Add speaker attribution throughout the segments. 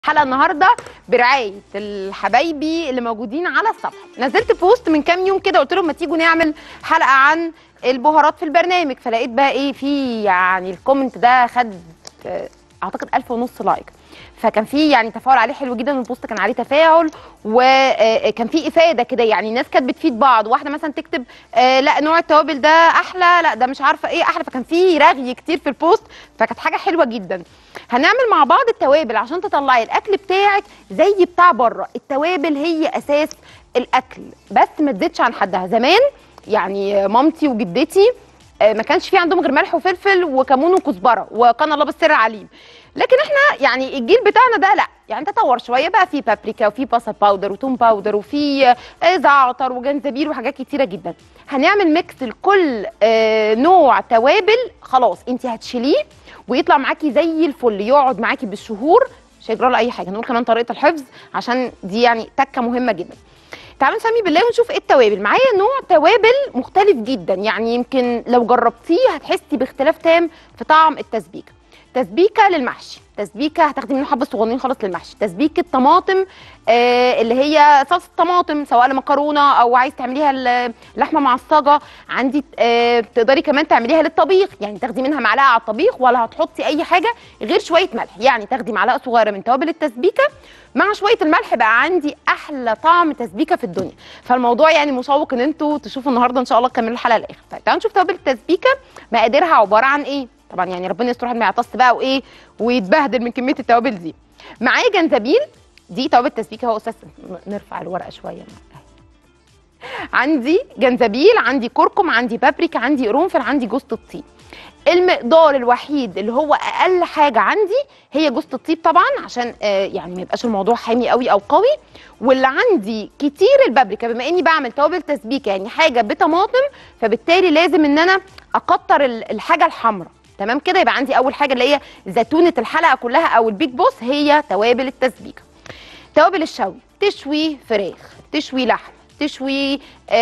Speaker 1: حلقه النهارده برعايه الحبايبي اللي موجودين على الصفحه نزلت بوست من كام يوم كده قلت لهم ما تيجوا نعمل حلقه عن البهارات في البرنامج فلقيت بقى ايه في يعني الكومنت ده خد آه، اعتقد ألف ونص لايك فكان في يعني تفاعل عليه حلو جدا البوست كان عليه تفاعل وكان في افاده كده يعني الناس كانت بتفيد بعض واحده مثلا تكتب آه، لا نوع التوابل ده احلى لا ده مش عارفه ايه احلى فكان في رغي كتير في البوست فكانت حاجه حلوه جدا هنعمل مع بعض التوابل عشان تطلعي الاكل بتاعك زي بتاع بره التوابل هي اساس الاكل بس ما تزيدش عن حدها زمان يعني مامتي وجدتي آه، ما كانش في عندهم غير ملح وفلفل وكمون وكزبره وكان الله بالسر عليم لكن احنا يعني الجيل بتاعنا ده لا يعني تطور شويه بقى في بابريكا وفي بصل باودر وتوم باودر وفي آه، زعتر وجنزبيل وحاجات كتيره جدا هنعمل ميكس لكل آه، نوع توابل خلاص انت هتشيليه ويطلع معاكي زي الفل يقعد معاكي بالشهور مش هيجرى له اي حاجه هنقول كمان طريقه الحفظ عشان دي يعني تكه مهمه جدا تعالوا نسمي بالله ونشوف ايه التوابل معايا نوع توابل مختلف جدا يعني يمكن لو جربتيه هتحسي باختلاف تام في طعم التسبيكه تسبيكه للمحشي تسبيكه هتاخدي منه حبه صغيرين خالص للمحشي تسبيكه طماطم آه اللي هي صلصه طماطم سواء لمكرونه او عايز تعمليها ل- لحمه معصجه عندي آه تقدري كمان تعمليها للطبيخ يعني تاخدي منها معلقه على الطبيخ ولا هتحطي اي حاجه غير شويه ملح يعني تاخدي معلقه صغيره من توابل التسبيكه مع شويه الملح بقى عندي احلى طعم تسبيكه في الدنيا فالموضوع يعني مشوق ان انتوا تشوفوا النهارده ان شاء الله تكملوا الحلقه للاخر طيب تعالوا نشوف توابل التسبيكه مقاديرها عباره عن ايه طبعا يعني ربنا يستر واحد ما يعطس بقى وايه ويتبهدل من كميه التوابل دي معايا جنزبيل دي توابل تسبيكه هو اساس نرفع الورقه شويه عندي جنزبيل عندي كركم عندي بابريكا عندي قرنفل عندي جوز الطيب المقدار الوحيد اللي هو اقل حاجه عندي هي جوز الطيب طبعا عشان آه يعني ما يبقاش الموضوع حامي قوي او قوي واللي عندي كتير البابريكا بما اني بعمل توابل تسبيكه يعني حاجه بطماطم فبالتالي لازم ان انا اكتر ال- الحاجه الحمراء تمام كده يبقى عندي اول حاجه اللي هي زيتونه الحلقه كلها او البيج بوس هي توابل التسبيكه توابل الشوي تشوي فراخ تشوي لحم تشوي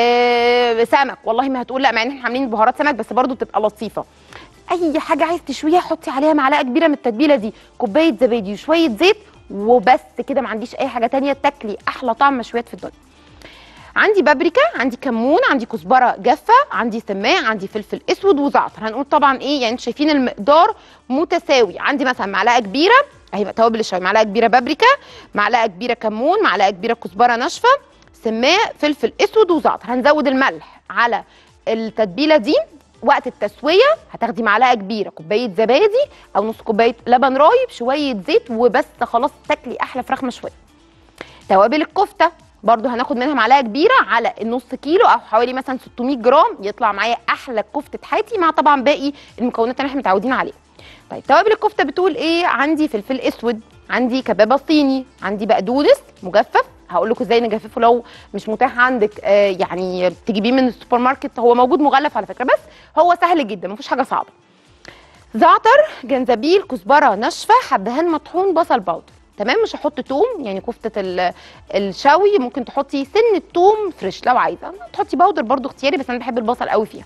Speaker 1: آه سمك والله ما هتقول لا مع ان احنا عاملين بهارات سمك بس برضو بتبقى لطيفه اي حاجه عايز تشويها حطي عليها معلقه كبيره من التتبيله دي كوبايه زبادي وشويه زيت وبس كده ما عنديش اي حاجه تانية تاكلي احلى طعم مشويات في الدنيا عندي بابريكا عندي كمون عندي كزبره جافه عندي سماع عندي فلفل اسود وزعتر هنقول طبعا ايه يعني انتوا شايفين المقدار متساوي عندي مثلا معلقه كبيره اهي بقى توابل الشوي معلقه كبيره بابريكا معلقه كبيره كمون معلقه كبيره كزبره ناشفه سماع فلفل اسود وزعتر هنزود الملح على التتبيله دي وقت التسويه هتاخدي معلقه كبيره كوبايه زبادي او نص كوبايه لبن رايب شويه زيت وبس خلاص تاكلي احلى فراخ مشويه توابل الكفته برضو هناخد منها معلقه كبيره على النص كيلو او حوالي مثلا 600 جرام يطلع معايا احلى كفته حياتي مع طبعا باقي المكونات اللي احنا متعودين عليها طيب توابل الكفته بتقول ايه عندي فلفل اسود عندي كبابه صيني عندي بقدونس مجفف هقول لكم ازاي نجففه لو مش متاح عندك آه يعني تجيبيه من السوبر ماركت هو موجود مغلف على فكره بس هو سهل جدا مفيش حاجه صعبه زعتر جنزبيل كزبره ناشفه حبهان مطحون بصل باودر تمام مش هحط توم يعني كفته ال- الشوي ممكن تحطي سن توم فريش لو عايزه تحطي باودر برضو اختياري بس انا بحب البصل قوي فيها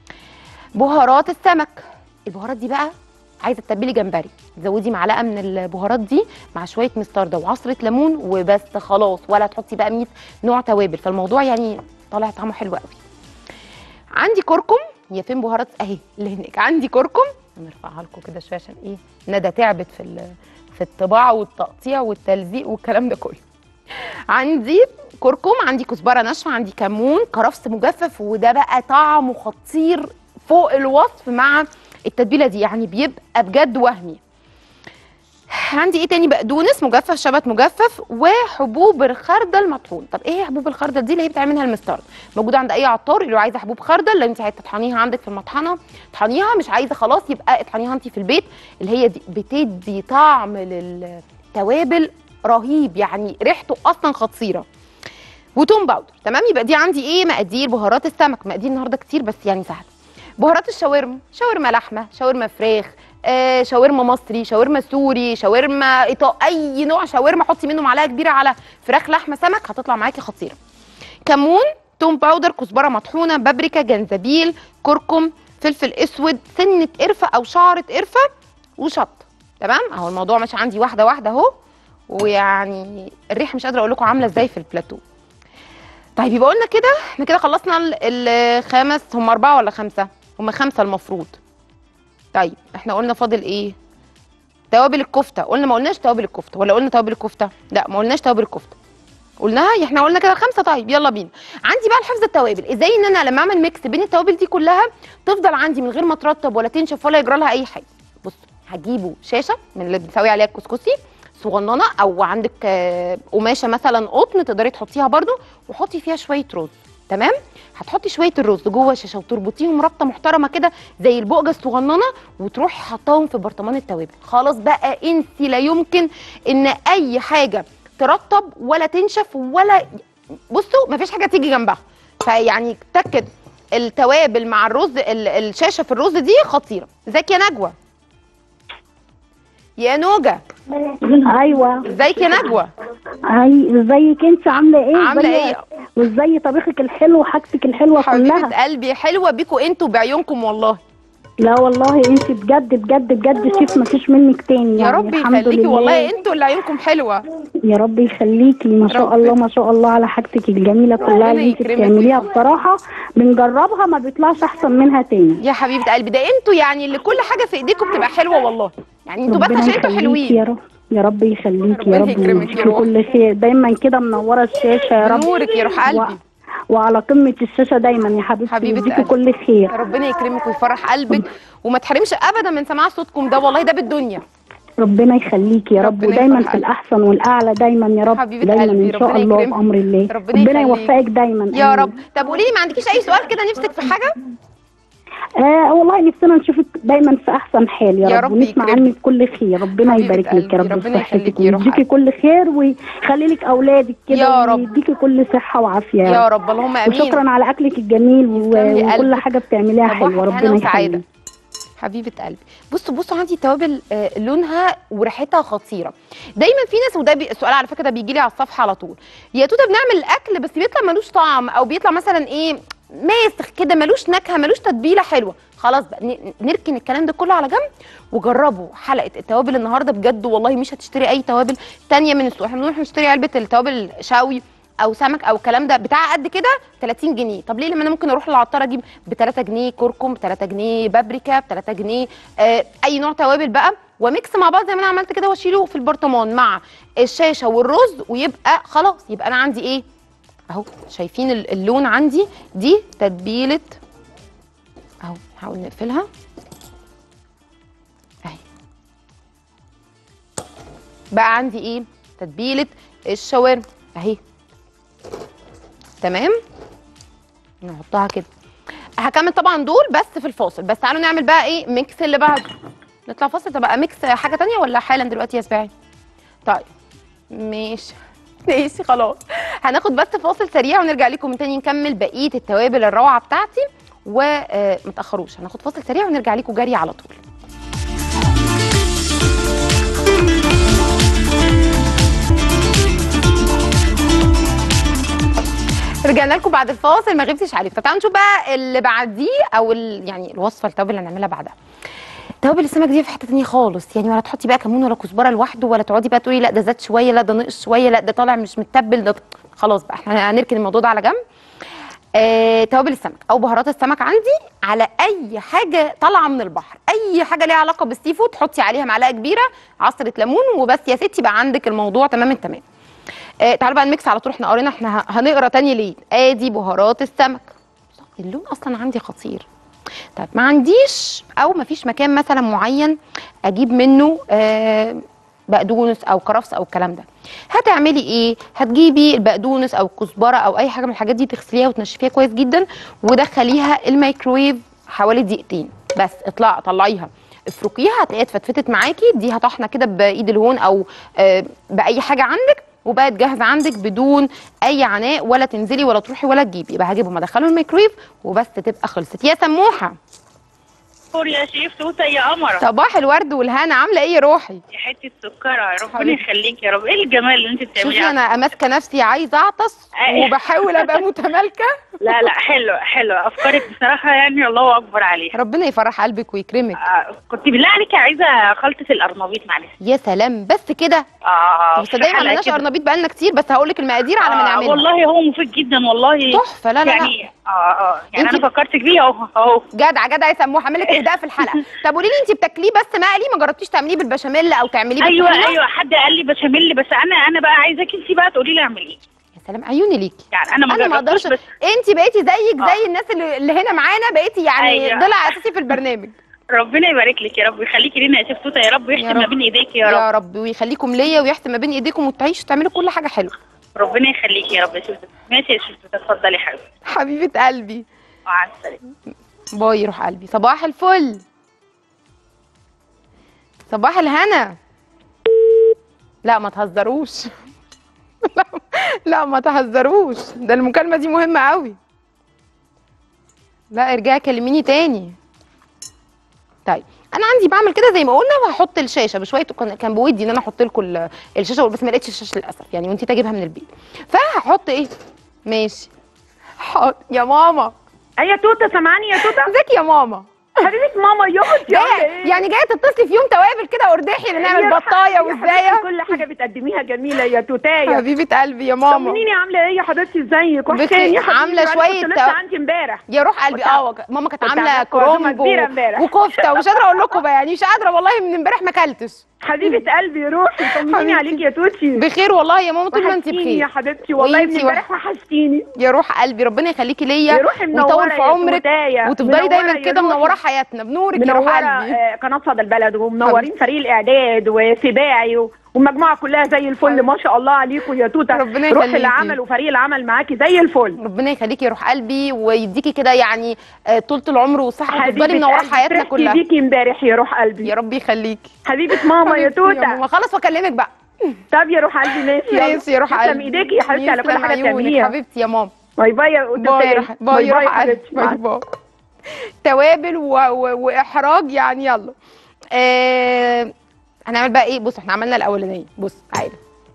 Speaker 1: بهارات السمك البهارات دي بقى عايزه تتبلي جمبري زودي معلقه من البهارات دي مع شويه مستردة وعصره ليمون وبس خلاص ولا تحطي بقى 100 نوع توابل فالموضوع يعني طالع طعمه حلو قوي عندي كركم هي فين بهارات اهي اللي هناك عندي كركم نرفعها لكم كده شويه عشان ايه ندى تعبت في ال- في الطباعه والتقطيع والتلزيق والكلام ده كله عندي كركم عندي كزبره ناشفه عندي كمون كرفس مجفف وده بقى طعمه خطير فوق الوصف مع التتبيله دي يعني بيبقى بجد وهمي عندي ايه تاني بقدونس مجفف شبت مجفف وحبوب الخردل مطحون طب ايه هي حبوب الخردل دي اللي هي بتعمل منها المسترد موجوده عند اي عطار اللي عايزه حبوب خردل لو انت عايزه تطحنيها عندك في المطحنه طحنيها مش عايزه خلاص يبقى اطحنيها انت في البيت اللي هي دي بتدي طعم للتوابل رهيب يعني ريحته اصلا خطيره وتوم باودر تمام يبقى دي عندي ايه مقادير بهارات السمك مقادير النهارده كتير بس يعني سهل بهارات الشاورما شاورما لحمه شاورما فراخ آه شاورما مصري شاورما سوري شاورما إيطا اي نوع شاورما حطي منه معلقه كبيره على فراخ لحمه سمك هتطلع معاكي خطيره كمون توم باودر كزبره مطحونه بابريكا جنزبيل كركم فلفل اسود سنه قرفه او شعره قرفه وشطه تمام اهو الموضوع ماشي عندي واحده واحده اهو ويعني الريحه مش قادره اقول لكم عامله ازاي في البلاتو طيب يبقى قلنا كده احنا كده خلصنا ال- الخمس هم اربعه ولا خمسه هم خمسه المفروض طيب احنا قلنا فاضل ايه توابل الكفته قلنا ما قلناش توابل الكفته ولا قلنا توابل الكفته لا ما قلناش توابل الكفته قلناها احنا قلنا كده خمسه طيب يلا بينا عندي بقى الحفظ التوابل ازاي ان انا لما اعمل ميكس بين التوابل دي كلها تفضل عندي من غير ما ترطب ولا تنشف ولا يجرى لها اي حاجه بصوا هجيبوا شاشه من اللي بنسوي عليها الكسكسي صغننه او عندك آه، قماشه مثلا قطن تقدري تحطيها برده وحطي فيها شويه رز تمام هتحطي شويه الرز جوه الشاشه وتربطيهم ربطه محترمه كده زي البقجه الصغننه وتروحي حطاهم في برطمان التوابل خلاص بقى انسي لا يمكن ان اي حاجه ترطب ولا تنشف ولا بصوا مفيش حاجه تيجي جنبها فيعني تاكد التوابل مع الرز ال- الشاشه في الرز دي خطيره ازيك يا نجوى يا نوجه
Speaker 2: ايوه
Speaker 1: ازيك يا نجوى
Speaker 2: اي ازيك انت عامله ايه
Speaker 1: عامله
Speaker 2: ازاي-
Speaker 1: ايه
Speaker 2: وازاي طبيخك الحلو وحاجتك الحلوه
Speaker 1: حبيبه
Speaker 2: كلها
Speaker 1: قلبي حلوه بيكوا انتوا بعيونكم والله
Speaker 2: لا والله انت بجد بجد بجد شيف ما فيش منك تاني
Speaker 1: يا
Speaker 2: يعني
Speaker 1: رب
Speaker 2: الحمد
Speaker 1: يخليكي
Speaker 2: لله
Speaker 1: والله انتوا اللي عيونكم حلوه
Speaker 2: يا رب يخليكي ما شاء
Speaker 1: ربنا-
Speaker 2: الله ما شاء الله على حاجتك الجميله كلها
Speaker 1: ربنا
Speaker 2: اللي انت
Speaker 1: يكرمك
Speaker 2: بتعمليها
Speaker 1: ويخليك.
Speaker 2: بصراحه بنجربها ما بيطلعش احسن منها تاني
Speaker 1: يا حبيبه قلبي ده انتوا يعني اللي كل حاجه في ايديكم بتبقى حلوه والله يعني انتوا بس
Speaker 2: ربنا
Speaker 1: عشان انتوا
Speaker 2: يخليكي
Speaker 1: حلوين
Speaker 2: يا رب يا رب يخليكي
Speaker 1: ربنا
Speaker 2: يا رب
Speaker 1: يكرمك يا
Speaker 2: ويديكي
Speaker 1: روح.
Speaker 2: كل خير دايما كده منوره الشاشه يا رب
Speaker 1: نورك يا روح
Speaker 2: و...
Speaker 1: قلبي
Speaker 2: وعلى قمه الشاشه دايما يا حبيبتي
Speaker 1: حبيبة
Speaker 2: ويديكي
Speaker 1: قلبي.
Speaker 2: كل خير
Speaker 1: ربنا يكرمك ويفرح قلبك وما تحرمش ابدا من سماع صوتكم ده والله ده بالدنيا
Speaker 2: ربنا يخليكي يا رب
Speaker 1: ربنا
Speaker 2: ودايما
Speaker 1: يفرح
Speaker 2: في الاحسن والاعلى دايما يا رب
Speaker 1: حبيبة
Speaker 2: دايما
Speaker 1: قلبي،
Speaker 2: ان شاء
Speaker 1: ربنا
Speaker 2: الله
Speaker 1: يكرمك.
Speaker 2: بامر الله
Speaker 1: ربنا
Speaker 2: ربنا
Speaker 1: يخليك.
Speaker 2: يوفقك دايما
Speaker 1: يا
Speaker 2: آمين.
Speaker 1: رب طب قولي لي ما عندكيش اي سؤال كده نفسك في حاجه
Speaker 2: آه والله نفسنا نشوفك دايما في احسن حال يا,
Speaker 1: يا
Speaker 2: رب,
Speaker 1: رب
Speaker 2: ونسمع
Speaker 1: يكرمك.
Speaker 2: عنك كل خير ربنا
Speaker 1: حبيبة
Speaker 2: يبارك لك يا
Speaker 1: قلبي،
Speaker 2: رب
Speaker 1: ربنا
Speaker 2: في صحتك
Speaker 1: يخليكي يا روح
Speaker 2: ويديكي كل خير ويخلي لك اولادك كده
Speaker 1: يا رب.
Speaker 2: ويديكي كل صحه وعافيه
Speaker 1: يا رب اللهم امين
Speaker 2: وشكرا على اكلك الجميل و-
Speaker 1: يسلم لي
Speaker 2: وكل
Speaker 1: قلبك.
Speaker 2: حاجه بتعمليها
Speaker 1: صباح
Speaker 2: حلوه
Speaker 1: الهنا
Speaker 2: ربنا
Speaker 1: وسعادة.
Speaker 2: يخليك
Speaker 1: حبيبه قلبي بصوا بصوا عندي توابل آه، لونها وريحتها خطيره دايما في ناس وده بي... السؤال على فكره ده بيجي لي على الصفحه على طول يا توته بنعمل الاكل بس بيطلع ملوش طعم او بيطلع مثلا ايه ماسخ كده ملوش نكهه ملوش تتبيله حلوه خلاص بقى ن- نركن الكلام ده كله على جنب وجربوا حلقه التوابل النهارده بجد والله مش هتشتري اي توابل تانية من السوق احنا بنروح نشتري علبه التوابل شاوي او سمك او الكلام ده بتاع قد كده 30 جنيه طب ليه لما انا ممكن اروح للعطار اجيب ب 3 جنيه كركم ب 3 جنيه بابريكا ب 3 جنيه آه اي نوع توابل بقى وميكس مع بعض زي ما انا عملت كده واشيله في البرطمان مع الشاشه والرز ويبقى خلاص يبقى انا عندي ايه اهو شايفين ال- اللون عندي دي تتبيله اهو هحاول نقفلها اهي بقى عندي ايه تتبيله الشاورما اهي تمام نحطها كده هكمل طبعا دول بس في الفاصل بس تعالوا نعمل بقى ايه ميكس اللي بعده نطلع فاصل تبقى ميكس حاجه تانية ولا حالا دلوقتي يا سباعي طيب ماشي ماشي خلاص هناخد بس فاصل سريع ونرجع لكم من تاني نكمل بقيه التوابل الروعه بتاعتي وما تاخروش هناخد فاصل سريع ونرجع لكم جري على طول رجعنا لكم بعد الفاصل ما غبتش عليكم طب تعالوا نشوف بقى اللي بعديه او ال... يعني الوصفه التوابل اللي هنعملها بعدها توابل السمك دي في حته تانية خالص يعني ولا تحطي بقى كمون ولا كزبره لوحده ولا تقعدي بقى تقولي لا ده زاد شويه لا ده نقص شويه لا ده طالع مش متبل ده خلاص بقى احنا هنركن الموضوع ده على جنب آه، توابل السمك او بهارات السمك عندي على اي حاجه طالعه من البحر اي حاجه ليها علاقه بالسي فود حطي عليها معلقه كبيره عصره ليمون وبس يا ستي بقى عندك الموضوع تمام التمام آه تعالوا بقى نميكس على طول احنا قرينا احنا ه- هنقرا تاني ليه ادي بهارات السمك اللون اصلا عندي خطير طب ما عنديش او ما فيش مكان مثلا معين اجيب منه آه بقدونس او كرفس او الكلام ده هتعملي ايه هتجيبي البقدونس او الكزبره او اي حاجه من الحاجات دي تغسليها وتنشفيها كويس جدا ودخليها الميكرويف حوالي دقيقتين بس اطلع طلعيها افركيها هتلاقيها اتفتفتت معاكي اديها طحنه كده بايد الهون او آه باي حاجه عندك وبقت جاهزه عندك بدون اي عناء ولا تنزلي ولا تروحي ولا تجيبي يبقى هجيبهم ادخلهم الميكرويف وبس تبقى خلصت يا سموحه
Speaker 3: النور يا شيف توته يا قمره
Speaker 1: صباح الورد والهنا عامله ايه يا روحي
Speaker 3: يا حته سكره ربنا
Speaker 1: حبيبتي.
Speaker 3: يخليك يا رب ايه الجمال اللي انت بتعمليه
Speaker 1: شوفي انا ماسكه نفسي عايزه اعطس
Speaker 3: أيوة.
Speaker 1: وبحاول ابقى متمالكه
Speaker 3: لا لا حلو حلو افكارك بصراحه يعني الله اكبر عليها
Speaker 1: ربنا يفرح قلبك ويكرمك
Speaker 3: آه كنت بالله عليك عايزه خلطه القرنبيط معلش
Speaker 1: يا سلام بس كده
Speaker 3: اه
Speaker 1: بس دايما ما
Speaker 3: حلقة
Speaker 1: عملناش
Speaker 3: كده.
Speaker 1: قرنبيط بقالنا كتير بس هقول لك المقادير على ما
Speaker 3: آه
Speaker 1: نعملها
Speaker 3: والله هو مفيد جدا والله
Speaker 1: تحفه لا لا لا
Speaker 3: يعني اه اه يعني
Speaker 1: انتي-
Speaker 3: انا فكرت فيه اهو اهو
Speaker 1: جدع جدع يسموه هعمل لك اهداء في الحلقه طب قولي لي انت بتاكليه بس مقلي ما جربتيش تعمليه بالبشاميل او تعمليه
Speaker 3: ايوه
Speaker 1: بالطحينة؟
Speaker 3: ايوه حد قال لي بشاميل بس انا انا بقى عايزاك انت بقى تقولي لي اعمل ايه
Speaker 1: يا سلام عيوني ليكي
Speaker 3: يعني انا ما
Speaker 1: انا ما
Speaker 3: جربتوش
Speaker 1: اقدرش
Speaker 3: بس
Speaker 1: انت بقيتي زيك
Speaker 3: آه.
Speaker 1: زي الناس اللي, اللي هنا معانا بقيتي يعني
Speaker 3: أيوة.
Speaker 1: ضلع اساسي في البرنامج
Speaker 3: ربنا يبارك لك يا رب ويخليكي لينا يا شيف توته يا رب
Speaker 1: يا
Speaker 3: ويحسن ما
Speaker 1: رب.
Speaker 3: بين ايديك يا رب
Speaker 1: يا رب ويخليكم ليا ويحسن ما بين ايديكم وتعيشوا تعملوا كل حاجه حلوه
Speaker 3: ربنا يخليكي يا رب يا شيف توته ماشي يا شيف توته اتفضلي يا حبيبتي
Speaker 1: حبيبه قلبي
Speaker 3: مع السلامه
Speaker 1: باي روح قلبي صباح الفل صباح الهنا لا ما تهزروش لا, لا ما تهزروش ده المكالمه دي مهمه قوي لا ارجعي كلميني تاني طيب انا عندي بعمل كده زي ما قلنا وهحط الشاشه بشويه كان كان بودي ان انا احط لكم ال- الشاشه بس ما لقيتش الشاشه للاسف يعني وانت اجيبها من البيت فهحط ايه ماشي حاضر يا ماما
Speaker 4: يا توته سامعاني يا توته
Speaker 1: ازيك يا ماما
Speaker 4: حبيبه ماما يا اختي
Speaker 1: جاية يعني جايه تتصلي في يوم توابل كده ورداحي اللي نعمل بطايه وازايه
Speaker 4: كل حاجه بتقدميها جميله يا توتايه
Speaker 1: حبيبه قلبي يا ماما
Speaker 4: طمنيني عامله ايه يا حبيبتي ازيك
Speaker 1: بخير.
Speaker 4: وحشاني يا حبيبتي
Speaker 1: عاملة
Speaker 4: أنا
Speaker 1: شوية
Speaker 4: كنت لسه
Speaker 1: تو-
Speaker 4: عندي امبارح
Speaker 1: يا روح قلبي
Speaker 4: كنت
Speaker 1: اه وك- ماما كانت
Speaker 4: كنت
Speaker 1: عامله
Speaker 4: عاملة عزومة
Speaker 1: كرومب
Speaker 4: كبيرة
Speaker 1: و-
Speaker 4: امبارح.
Speaker 1: وكفته ومش قادره اقول لكم بقى يعني مش قادره والله من امبارح ما اكلتش
Speaker 4: حبيبه قلبي روحي طمنيني
Speaker 1: حبيبتي.
Speaker 4: عليك يا توتي
Speaker 1: بخير والله يا ماما طول ما انت
Speaker 4: وحشتيني يا
Speaker 1: بخير
Speaker 4: حبيبتي والله من
Speaker 1: وإنتي
Speaker 4: امبارح وحشتيني
Speaker 1: يا روح قلبي ربنا يخليكي ليا
Speaker 4: يا روحي منوره
Speaker 1: ويطول في
Speaker 4: يا
Speaker 1: عمرك
Speaker 4: توتاية.
Speaker 1: وتفضلي
Speaker 4: منورة
Speaker 1: دايما
Speaker 4: يا
Speaker 1: كده
Speaker 4: روحي.
Speaker 1: منوره حياتنا بنورك يا روح
Speaker 4: منوره
Speaker 1: قلبي
Speaker 4: آه، قناه صدى البلد ومنورين فريق الاعداد وسباعي و- والمجموعه كلها زي الفل ما شاء الله عليكم يا توته
Speaker 1: ربنا
Speaker 4: روح
Speaker 1: يخليكي.
Speaker 4: العمل وفريق العمل معاكي زي الفل
Speaker 1: ربنا يخليكي يا روح قلبي ويديكي كده يعني آه، طولة العمر والصحه وتفضلي
Speaker 4: حبيبة
Speaker 1: منوره
Speaker 4: قلبي،
Speaker 1: حياتنا
Speaker 4: فرحت
Speaker 1: كلها
Speaker 4: بيكي امبارح يا روح قلبي
Speaker 1: يا رب يخليكي
Speaker 4: حبيبه ماما يا
Speaker 1: حبيبتي يا
Speaker 4: توته
Speaker 1: ماما خلاص واكلمك بقى
Speaker 4: طب يا روح قلبي ماشي يلا.
Speaker 1: ماشي يا روح
Speaker 4: تسلم
Speaker 1: قلبي
Speaker 4: ايديكي يا حبيبتي على كل
Speaker 1: يسلم
Speaker 4: حاجه
Speaker 1: عيونك
Speaker 4: بتعمليها
Speaker 1: حبيبتي يا ماما
Speaker 4: باي باي يا
Speaker 1: باي
Speaker 4: توتاية.
Speaker 1: يا روح باي يا روح قلبي
Speaker 4: حبيبتي.
Speaker 1: باي
Speaker 4: مع
Speaker 1: باي توابل و... و... واحراج يعني يلا آه... هنعمل بقى ايه بص احنا عملنا الاولانيه بص تعالى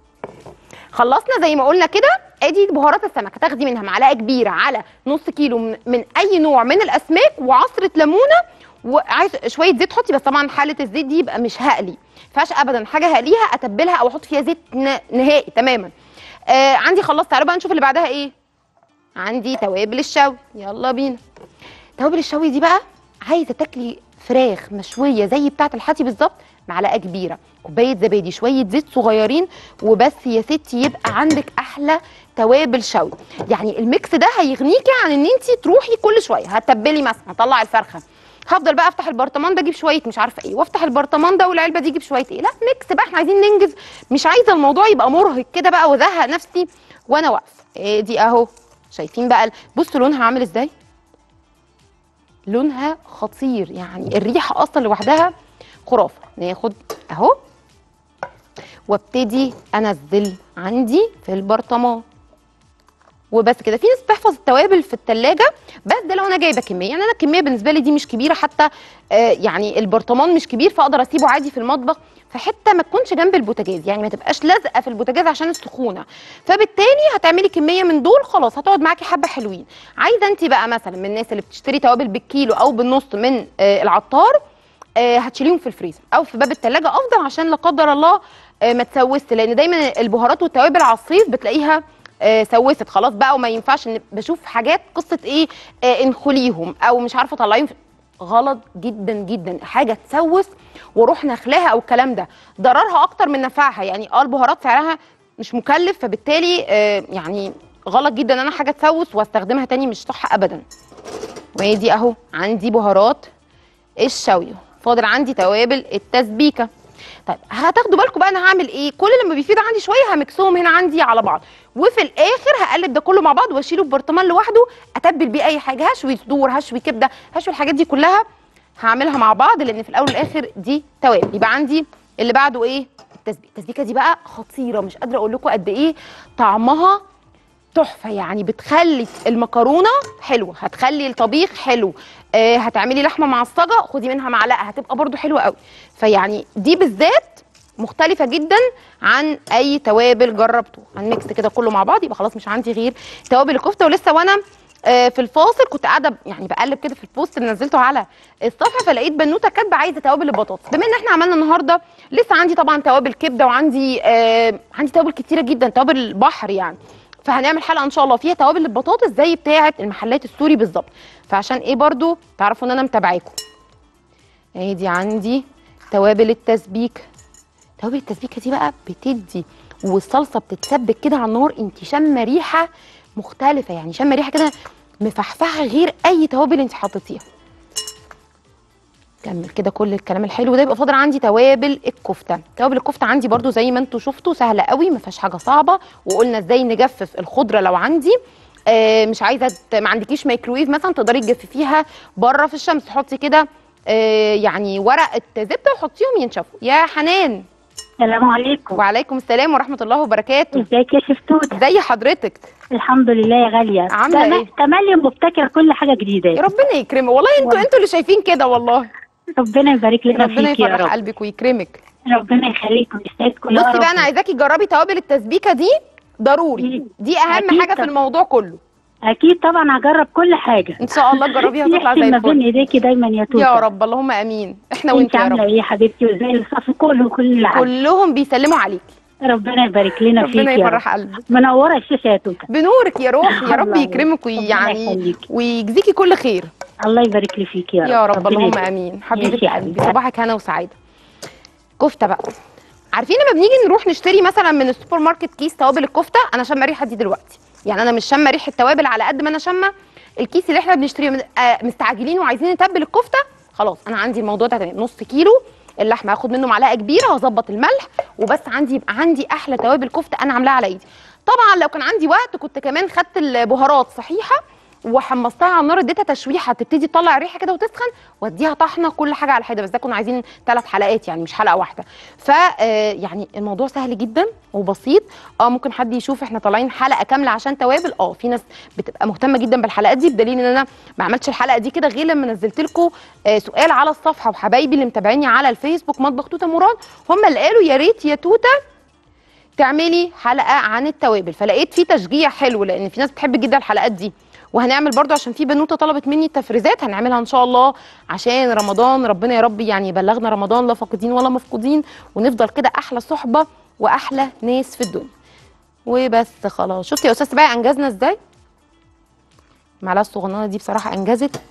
Speaker 1: خلصنا زي ما قلنا كده ادي بهارات السمك هتاخدي منها معلقه كبيره على نص كيلو من, من اي نوع من الاسماك وعصره ليمونه وعايز شويه زيت حطي بس طبعا حاله الزيت دي يبقى مش هقلي فيهاش ابدا حاجه هقليها اتبلها او احط فيها زيت ن- نهائي تماما آه عندي خلصت تعالوا بقى نشوف اللي بعدها ايه عندي توابل الشوي يلا بينا توابل الشوي دي بقى عايزه تاكلي فراخ مشويه زي بتاعه الحاتي بالظبط معلقه كبيره كوبايه زبادي شويه زيت صغيرين وبس يا ستي يبقى عندك احلى توابل شوي يعني الميكس ده هيغنيكي عن ان انت تروحي كل شويه هتبلي مثلا هطلع الفرخه هفضل بقى افتح البرطمان ده اجيب شويه مش عارفه ايه وافتح البرطمان ده والعلبه دي اجيب شويه ايه لا ميكس بقى احنا عايزين ننجز مش عايزه الموضوع يبقى مرهق كده بقى وازهق نفسي وانا واقفه إيه دي اهو شايفين بقى ال- بصوا لونها عامل ازاي لونها خطير يعني الريحه اصلا لوحدها خرافه ناخد اهو وابتدي انزل عندي في البرطمان وبس كده في ناس بتحفظ التوابل في التلاجة بس ده لو انا جايبه كميه يعني انا الكميه بالنسبه لي دي مش كبيره حتى آه يعني البرطمان مش كبير فاقدر اسيبه عادي في المطبخ في حته ما تكونش جنب البوتاجاز يعني ما تبقاش لازقه في البوتاجاز عشان السخونه فبالتالي هتعملي كميه من دول خلاص هتقعد معاكي حبه حلوين عايزه انت بقى مثلا من الناس اللي بتشتري توابل بالكيلو او بالنص من آه العطار آه، هتشيليهم في الفريزر او في باب التلاجة افضل عشان لا قدر الله آه، ما تسوست لان دايما البهارات والتوابل على الصيف بتلاقيها آه، سوست خلاص بقى وما ينفعش ان بشوف حاجات قصه ايه آه، انخليهم او مش عارفه طلعيهم في- غلط جدا جدا حاجه تسوس واروح نخلاها او الكلام ده ضررها اكتر من نفعها يعني اه البهارات سعرها مش مكلف فبالتالي آه، يعني غلط جدا ان انا حاجه تسوس واستخدمها تاني مش صح ابدا وهي دي اهو عندي بهارات الشوي فاضل عندي توابل التسبيكه طيب هتاخدوا بالكم بقى انا هعمل ايه كل لما بيفيض عندي شويه همكسهم هنا عندي على بعض وفي الاخر هقلب ده كله مع بعض واشيله في برطمان لوحده اتبل بيه اي حاجه هشوي صدور هشوي كبده هشوي الحاجات دي كلها هعملها مع بعض لان في الاول والاخر دي توابل يبقى عندي اللي بعده ايه التسبيكه التسبيكه دي بقى خطيره مش قادره اقول لكم قد ايه طعمها تحفه يعني بتخلي المكرونه حلوه هتخلي الطبيخ حلو آه هتعملي لحمه معصجه خدي منها معلقه هتبقى برضو حلوه قوي فيعني دي بالذات مختلفه جدا عن اي توابل جربته هنميكس كده كله مع بعض يبقى خلاص مش عندي غير توابل الكفته ولسه وانا آه، في الفاصل كنت قاعده يعني بقلب كده في البوست اللي نزلته على الصفحه فلقيت بنوته كاتبه عايزه توابل البطاطس بما ان احنا عملنا النهارده لسه عندي طبعا توابل كبده وعندي آه عندي توابل كتيره جدا توابل البحر يعني فهنعمل حلقه ان شاء الله فيها توابل البطاطس زي بتاعه المحلات السوري بالظبط فعشان ايه برضو تعرفوا ان انا متابعاكم اهي دي عندي توابل التسبيك توابل التسبيكه دي بقى بتدي والصلصه بتتسبك كده على النار انت شامه ريحه مختلفه يعني شامه ريحه كده مفحفحه غير اي توابل انت حطيتيها كمل كده كل الكلام الحلو ده يبقى فاضل عندي توابل الكفته توابل الكفته عندي برضو زي ما انتم شفتوا سهله قوي ما فيهاش حاجه صعبه وقلنا ازاي نجفف الخضره لو عندي آه مش عايزه ت- ما عندكيش مايكرويف مثلا تقدري تجففيها بره في الشمس تحطي كده آه يعني ورقه زبده وحطيهم ينشفوا يا حنان
Speaker 2: السلام عليكم
Speaker 1: وعليكم السلام ورحمه الله وبركاته
Speaker 2: ازيك يا شفتوت
Speaker 1: زي حضرتك
Speaker 2: الحمد لله يا غاليه
Speaker 1: عاملة
Speaker 2: تم-
Speaker 1: إيه؟
Speaker 2: تملي مبتكر كل حاجه
Speaker 1: يا
Speaker 2: جديده
Speaker 1: ربنا يكرمك والله انتوا
Speaker 2: والله.
Speaker 1: انتوا اللي شايفين كده والله
Speaker 2: ربنا يبارك لنا
Speaker 1: ربنا
Speaker 2: فيك يا
Speaker 1: يفرح
Speaker 2: رب
Speaker 1: قلبك ويكرمك
Speaker 2: ربنا يخليكم يسعدكم يا
Speaker 1: بصي
Speaker 2: رب
Speaker 1: بقى انا عايزاكي تجربي توابل التسبيكه دي ضروري
Speaker 2: أكيد.
Speaker 1: دي اهم
Speaker 2: أكيد
Speaker 1: حاجه في
Speaker 2: طبعا.
Speaker 1: الموضوع كله
Speaker 2: اكيد طبعا هجرب كل حاجه
Speaker 1: ان شاء الله تجربيها وتطلع
Speaker 2: يحسن
Speaker 1: زي
Speaker 2: ما بين
Speaker 1: الفل
Speaker 2: ايديكي دايما يا توته
Speaker 1: يا رب اللهم امين احنا وانت
Speaker 2: انت
Speaker 1: يا
Speaker 2: عامله
Speaker 1: رب
Speaker 2: ايه يا حبيبتي وازاي الصف كله كل حاجه
Speaker 1: كلهم بيسلموا عليكي
Speaker 2: ربنا يبارك لنا فيك
Speaker 1: ربنا
Speaker 2: يا رب
Speaker 1: يفرح قلبك
Speaker 2: منوره الشاشه يا توته
Speaker 1: بنورك يا روحي يا رب
Speaker 2: الله
Speaker 1: يكرمك
Speaker 2: ربنا
Speaker 1: ويعني
Speaker 2: يخليكي.
Speaker 1: ويجزيكي كل خير
Speaker 2: الله يبارك لي فيك يا رب
Speaker 1: يا رب
Speaker 2: ربنا
Speaker 1: اللهم
Speaker 2: يبارك.
Speaker 1: امين
Speaker 2: ماشي
Speaker 1: حبيبه
Speaker 2: يا
Speaker 1: قلبي
Speaker 2: حبيبتي.
Speaker 1: صباحك هنا وسعاده كفته بقى عارفين لما بنيجي نروح نشتري مثلا من السوبر ماركت كيس توابل الكفته انا شامه ريحه دي دلوقتي يعني انا مش شامه ريحه توابل على قد ما انا شامه الكيس اللي احنا بنشتريه من- آه، مستعجلين وعايزين نتبل الكفته خلاص انا عندي الموضوع ده تمام نص كيلو اللحمه هاخد منه معلقه كبيره هظبط الملح وبس عندي يبقى عندي احلى توابل كفته انا عاملاها على ايدي طبعا لو كان عندي وقت كنت كمان خدت البهارات صحيحه وحمصتها على النار اديتها تشويحه تبتدي تطلع الريحه كده وتسخن واديها طحنه كل حاجه على حده بس ده كنا عايزين ثلاث حلقات يعني مش حلقه واحده ف آه، يعني الموضوع سهل جدا وبسيط اه ممكن حد يشوف احنا طالعين حلقه كامله عشان توابل اه في ناس بتبقى مهتمه جدا بالحلقات دي بدليل ان انا ما عملتش الحلقه دي كده غير لما نزلت لكم آه سؤال على الصفحه وحبايبي اللي متابعيني على الفيسبوك مطبخ توته مراد هم اللي قالوا يا ريت يا توته تعملي حلقه عن التوابل فلقيت في تشجيع حلو لان في ناس بتحب جدا الحلقات دي وهنعمل برضو عشان في بنوته طلبت مني التفريزات هنعملها ان شاء الله عشان رمضان ربنا يا رب يعني يبلغنا رمضان لا فاقدين ولا مفقودين ونفضل كده احلى صحبه واحلى ناس في الدنيا وبس خلاص شفتي يا استاذ سباعي انجزنا ازاي المعلقه الصغننه دي بصراحه انجزت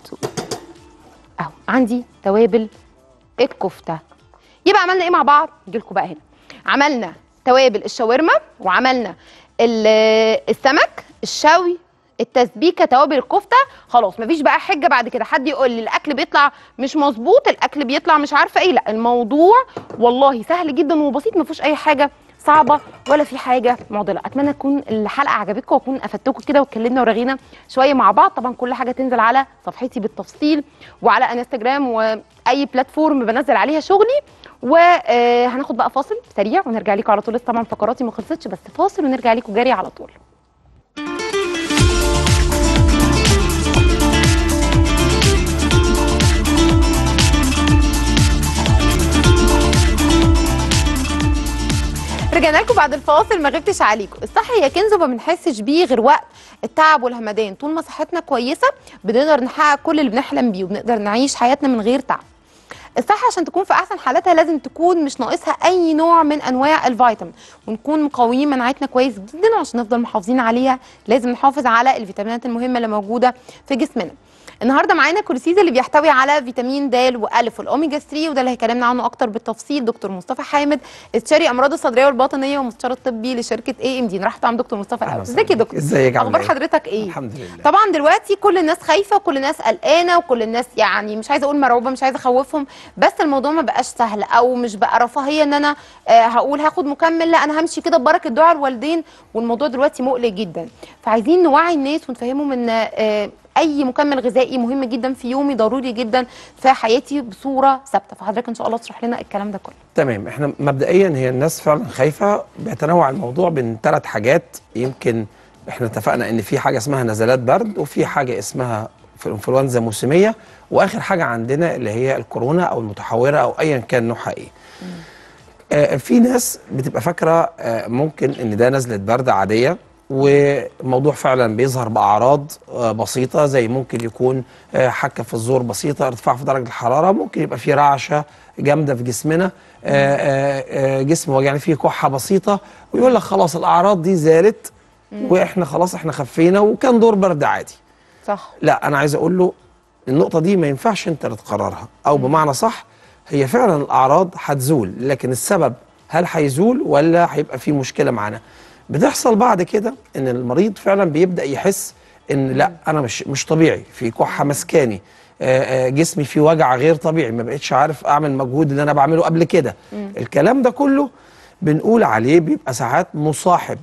Speaker 1: اهو عندي توابل الكفته يبقى عملنا ايه مع بعض نجيلكوا بقى هنا عملنا توابل الشاورما وعملنا ال- السمك الشوي التسبيكه توابل الكفته خلاص مفيش بقى حجه بعد كده حد يقول لي الاكل بيطلع مش مظبوط الاكل بيطلع مش عارفه ايه لا الموضوع والله سهل جدا وبسيط ما فيهوش اي حاجه صعبه ولا في حاجه معضله اتمنى تكون الحلقه عجبتكم واكون افدتكم كده واتكلمنا ورغينا شويه مع بعض طبعا كل حاجه تنزل على صفحتي بالتفصيل وعلى انستجرام واي بلاتفورم بنزل عليها شغلي وهناخد بقى فاصل سريع ونرجع لكم على طول لسه طبعا فقراتي ما خلصتش بس فاصل ونرجع لكم جري على طول رجعنا لكم بعد الفاصل ما غبتش عليكم الصحه هي كنز وما بنحسش بيه غير وقت التعب والهمدان طول ما صحتنا كويسه بنقدر نحقق كل اللي بنحلم بيه وبنقدر نعيش حياتنا من غير تعب الصحة عشان تكون في أحسن حالاتها لازم تكون مش ناقصها أي نوع من أنواع الفيتامين ونكون مقويين مناعتنا كويس جدا وعشان نفضل محافظين عليها لازم نحافظ على الفيتامينات المهمة اللي موجودة في جسمنا النهارده معانا كوليسيز اللي بيحتوي على فيتامين د والف والاوميجا 3 وده اللي هيكلمنا عنه اكتر بالتفصيل دكتور مصطفى حامد استشاري امراض الصدريه والباطنيه ومستشار الطبي لشركه اي ام دي نرحب عند دكتور مصطفى الاول
Speaker 5: أهلا
Speaker 1: ازيك يا
Speaker 5: وسهلا.
Speaker 1: دكتور
Speaker 5: ازيك عاملة
Speaker 1: اخبار
Speaker 5: إيه؟
Speaker 1: حضرتك ايه
Speaker 5: الحمد لله
Speaker 1: طبعا دلوقتي كل الناس خايفه وكل الناس قلقانه وكل الناس يعني مش عايزه اقول مرعوبه مش عايزه اخوفهم بس الموضوع ما بقاش سهل او مش بقى رفاهيه ان انا آه هقول هاخد مكمل لا انا همشي كده ببركه دعاء الوالدين والموضوع دلوقتي مقلق جدا فعايزين نوعي الناس ونفهمهم ان آه اي مكمل غذائي مهم جدا في يومي ضروري جدا في حياتي بصوره ثابته فحضرتك ان شاء الله تشرح لنا الكلام ده كله
Speaker 5: تمام احنا مبدئيا هي الناس فعلا خايفه بيتنوع الموضوع بين ثلاث حاجات يمكن احنا اتفقنا ان في حاجه اسمها نزلات برد وفي حاجه اسمها في انفلونزا موسميه واخر حاجه عندنا اللي هي الكورونا او المتحوره او ايا كان نوعها ايه آه، في ناس بتبقى فاكره آه، ممكن ان ده نزله برد عاديه والموضوع فعلا بيظهر باعراض آه، بسيطه زي ممكن يكون آه، حكه في الزور بسيطه ارتفاع في درجه الحراره ممكن يبقى في رعشه جامده في جسمنا آه، آه، آه، جسم وجعني فيه كحه بسيطه ويقول لك خلاص الاعراض دي زالت واحنا خلاص احنا خفينا وكان دور برد عادي
Speaker 1: صح
Speaker 5: لا انا عايز اقول له النقطه دي ما ينفعش انت اللي تقررها او بمعنى صح هي فعلا الاعراض هتزول لكن السبب هل هيزول ولا هيبقى في مشكله معانا بتحصل بعد كده ان المريض فعلا بيبدا يحس ان لا انا مش مش طبيعي في كحه مسكاني آه، آه، جسمي فيه وجع غير طبيعي ما بقتش عارف اعمل المجهود اللي انا بعمله قبل كده الكلام ده كله بنقول عليه بيبقى ساعات مصاحب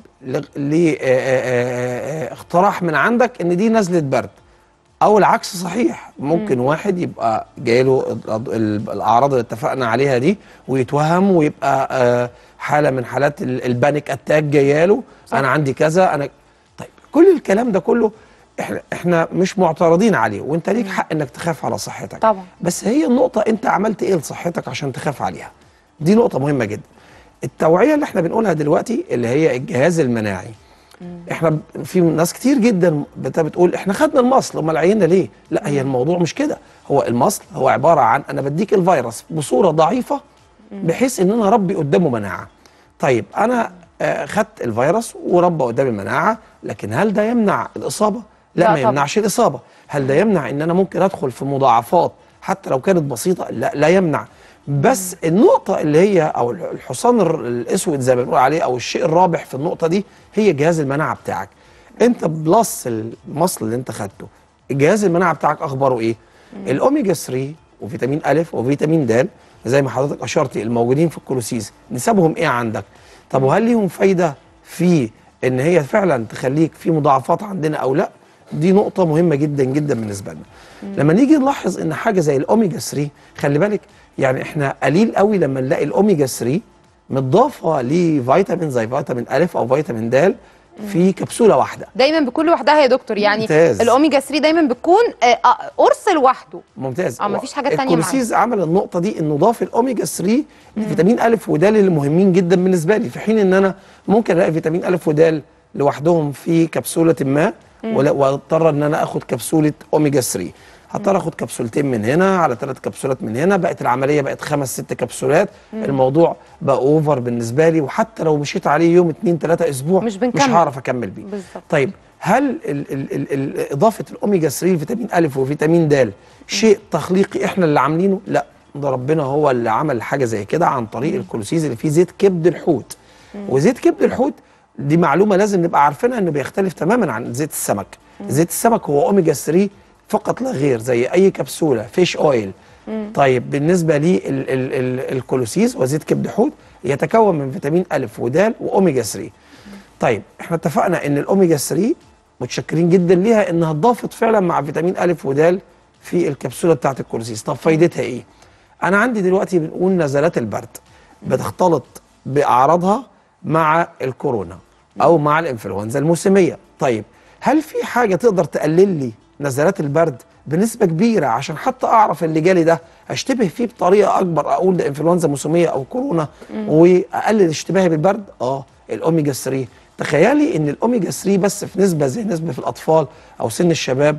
Speaker 5: لاقتراح من عندك ان دي نزله برد او العكس صحيح ممكن واحد يبقى جايله ال- ال- الاعراض اللي اتفقنا عليها دي ويتوهم ويبقى آه، حاله من حالات ال- البانيك اتاك جاياله انا عندي كذا انا طيب كل الكلام ده كله احنا احنا مش معترضين عليه وانت ليك حق انك تخاف على صحتك
Speaker 1: طبعا.
Speaker 5: بس هي النقطه انت عملت ايه لصحتك عشان تخاف عليها دي نقطه مهمه جدا التوعيه اللي احنا بنقولها دلوقتي اللي هي الجهاز المناعي احنا ب- في ناس كتير جدا بت- بتقول احنا خدنا المصل امال عينا ليه لا هي الموضوع مش كده هو المصل هو عباره عن انا بديك الفيروس بصوره ضعيفه بحيث ان انا اربي قدامه مناعه طيب انا آه، خدت الفيروس وربى قدامي المناعه لكن هل ده يمنع الاصابه لا,
Speaker 1: لا
Speaker 5: ما
Speaker 1: طبعا.
Speaker 5: يمنعش الاصابه هل ده يمنع ان انا ممكن ادخل في مضاعفات حتى لو كانت بسيطه لا لا يمنع بس النقطة اللي هي أو الحصان الر- الأسود زي ما بنقول عليه أو الشيء الرابح في النقطة دي هي جهاز المناعة بتاعك. أنت بلس المصل اللي أنت خدته، الجهاز المناعة بتاعك أخباره إيه؟ الأوميجا 3 وفيتامين أ وفيتامين د زي ما حضرتك أشرتي الموجودين في الكولوسيز، نسبهم إيه عندك؟ طب وهل ليهم فايدة في إن هي فعلا تخليك في مضاعفات عندنا أو لا؟ دي نقطة مهمة جدا جدا بالنسبة لنا. لما نيجي نلاحظ ان حاجة زي الاوميجا 3 خلي بالك يعني احنا قليل قوي لما نلاقي الاوميجا 3 متضافة لفيتامين زي فيتامين أ او فيتامين د في كبسولة واحدة.
Speaker 1: دايما بكل وحدها يا دكتور يعني
Speaker 5: ممتاز.
Speaker 1: الاوميجا 3 دايما بتكون آه، آه، قرص لوحده
Speaker 5: ممتاز
Speaker 1: اه، مفيش حاجة تانية معانا.
Speaker 5: الكولوسيز عمل النقطة دي انه ضاف الاوميجا 3 لفيتامين أ ود اللي مهمين جدا بالنسبة لي في حين ان انا ممكن الاقي فيتامين أ ود لوحدهم في كبسولة ما ولا- واضطر ان انا اخد كبسولة اوميجا 3 هضطر اخد كبسولتين من هنا على ثلاث كبسولات من هنا بقت العمليه بقت خمس ست كبسولات الموضوع بقى اوفر بالنسبه لي وحتى لو مشيت عليه يوم اتنين ثلاثه اسبوع
Speaker 1: مش
Speaker 5: مش
Speaker 1: بنكمل.
Speaker 5: هعرف اكمل بيه
Speaker 1: بالظبط.
Speaker 5: طيب هل ال ال ال ال اضافه الاوميجا 3 فيتامين ا وفيتامين د شيء تخليقي احنا اللي عاملينه لا ده ربنا هو اللي عمل حاجه زي كده عن طريق الكولوسيز اللي فيه زيت كبد الحوت وزيت كبد الحوت دي معلومه لازم نبقى عارفينها انه بيختلف تماما عن زيت السمك زيت السمك هو اوميجا 3 فقط لا غير زي اي كبسوله فيش اويل طيب بالنسبه لي ال ال ال الكولوسيز وزيت كبد حوت يتكون من فيتامين ا ودال واوميجا 3 طيب احنا اتفقنا ان الاوميجا 3 متشكرين جدا ليها انها اتضافت فعلا مع فيتامين ا ودال في الكبسوله بتاعت الكولوسيس طب فايدتها ايه انا عندي دلوقتي بنقول نزلات البرد بتختلط باعراضها مع الكورونا او مع الانفلونزا الموسميه طيب هل في حاجه تقدر تقلل لي نزلات البرد بنسبه كبيره عشان حتى اعرف اللي جالي ده اشتبه فيه بطريقه اكبر اقول ده انفلونزا موسميه او كورونا واقلل اشتباهي بالبرد اه الاوميجا 3 تخيلي ان الاوميجا 3 بس في نسبه زي نسبه في الاطفال او سن الشباب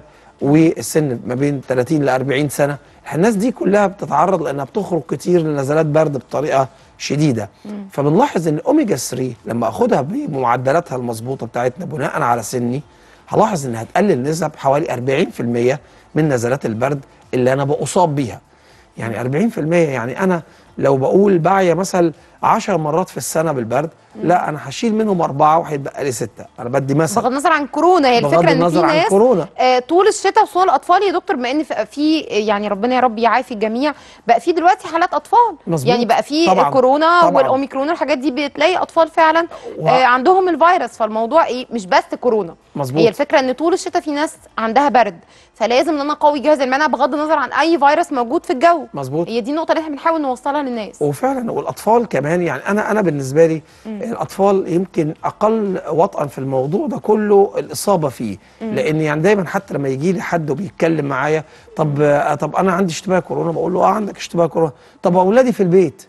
Speaker 5: والسن ما بين 30 ل 40 سنه الناس دي كلها بتتعرض لانها بتخرج كتير لنزلات برد بطريقه شديده فبنلاحظ ان الاوميجا 3 لما اخدها بمعدلاتها المظبوطه بتاعتنا بناء على سني هلاحظ انها هتقلل نسب حوالي 40% من نزلات البرد اللي انا بصاب بيها يعني 40% يعني انا لو بقول بعيا مثلا 10 مرات في السنه بالبرد لا انا هشيل منهم اربعه وهيتبقى لي سته انا بدي مثل
Speaker 1: بغض النظر عن كورونا هي
Speaker 5: بغض
Speaker 1: الفكره ان في
Speaker 5: النظر عن
Speaker 1: ناس
Speaker 5: كورونا.
Speaker 1: آه طول الشتاء وخصوصا الاطفال يا دكتور بما ان في- في يعني ربنا يا رب يعافي الجميع بقى في دلوقتي حالات اطفال
Speaker 5: مظبوط.
Speaker 1: يعني بقى في
Speaker 5: طبعاً.
Speaker 1: كورونا
Speaker 5: طبعاً.
Speaker 1: والاوميكرون الحاجات دي بتلاقي اطفال فعلا
Speaker 5: و-
Speaker 1: آه عندهم الفيروس فالموضوع ايه مش بس كورونا
Speaker 5: مظبوط.
Speaker 1: هي الفكره ان طول الشتاء في ناس عندها برد فلازم ان انا اقوي جهاز المناعه بغض النظر عن اي فيروس موجود في الجو
Speaker 5: مظبوط
Speaker 1: هي دي النقطه اللي احنا بنحاول نوصلها للناس
Speaker 5: وفعلا والاطفال كمان كمان يعني انا انا بالنسبه لي الاطفال يمكن اقل وطئا في الموضوع ده كله الاصابه فيه لان يعني دايما حتى لما يجي لي حد وبيتكلم معايا طب آه، طب انا عندي اشتباه كورونا بقول له اه عندك اشتباه كورونا طب اولادي في البيت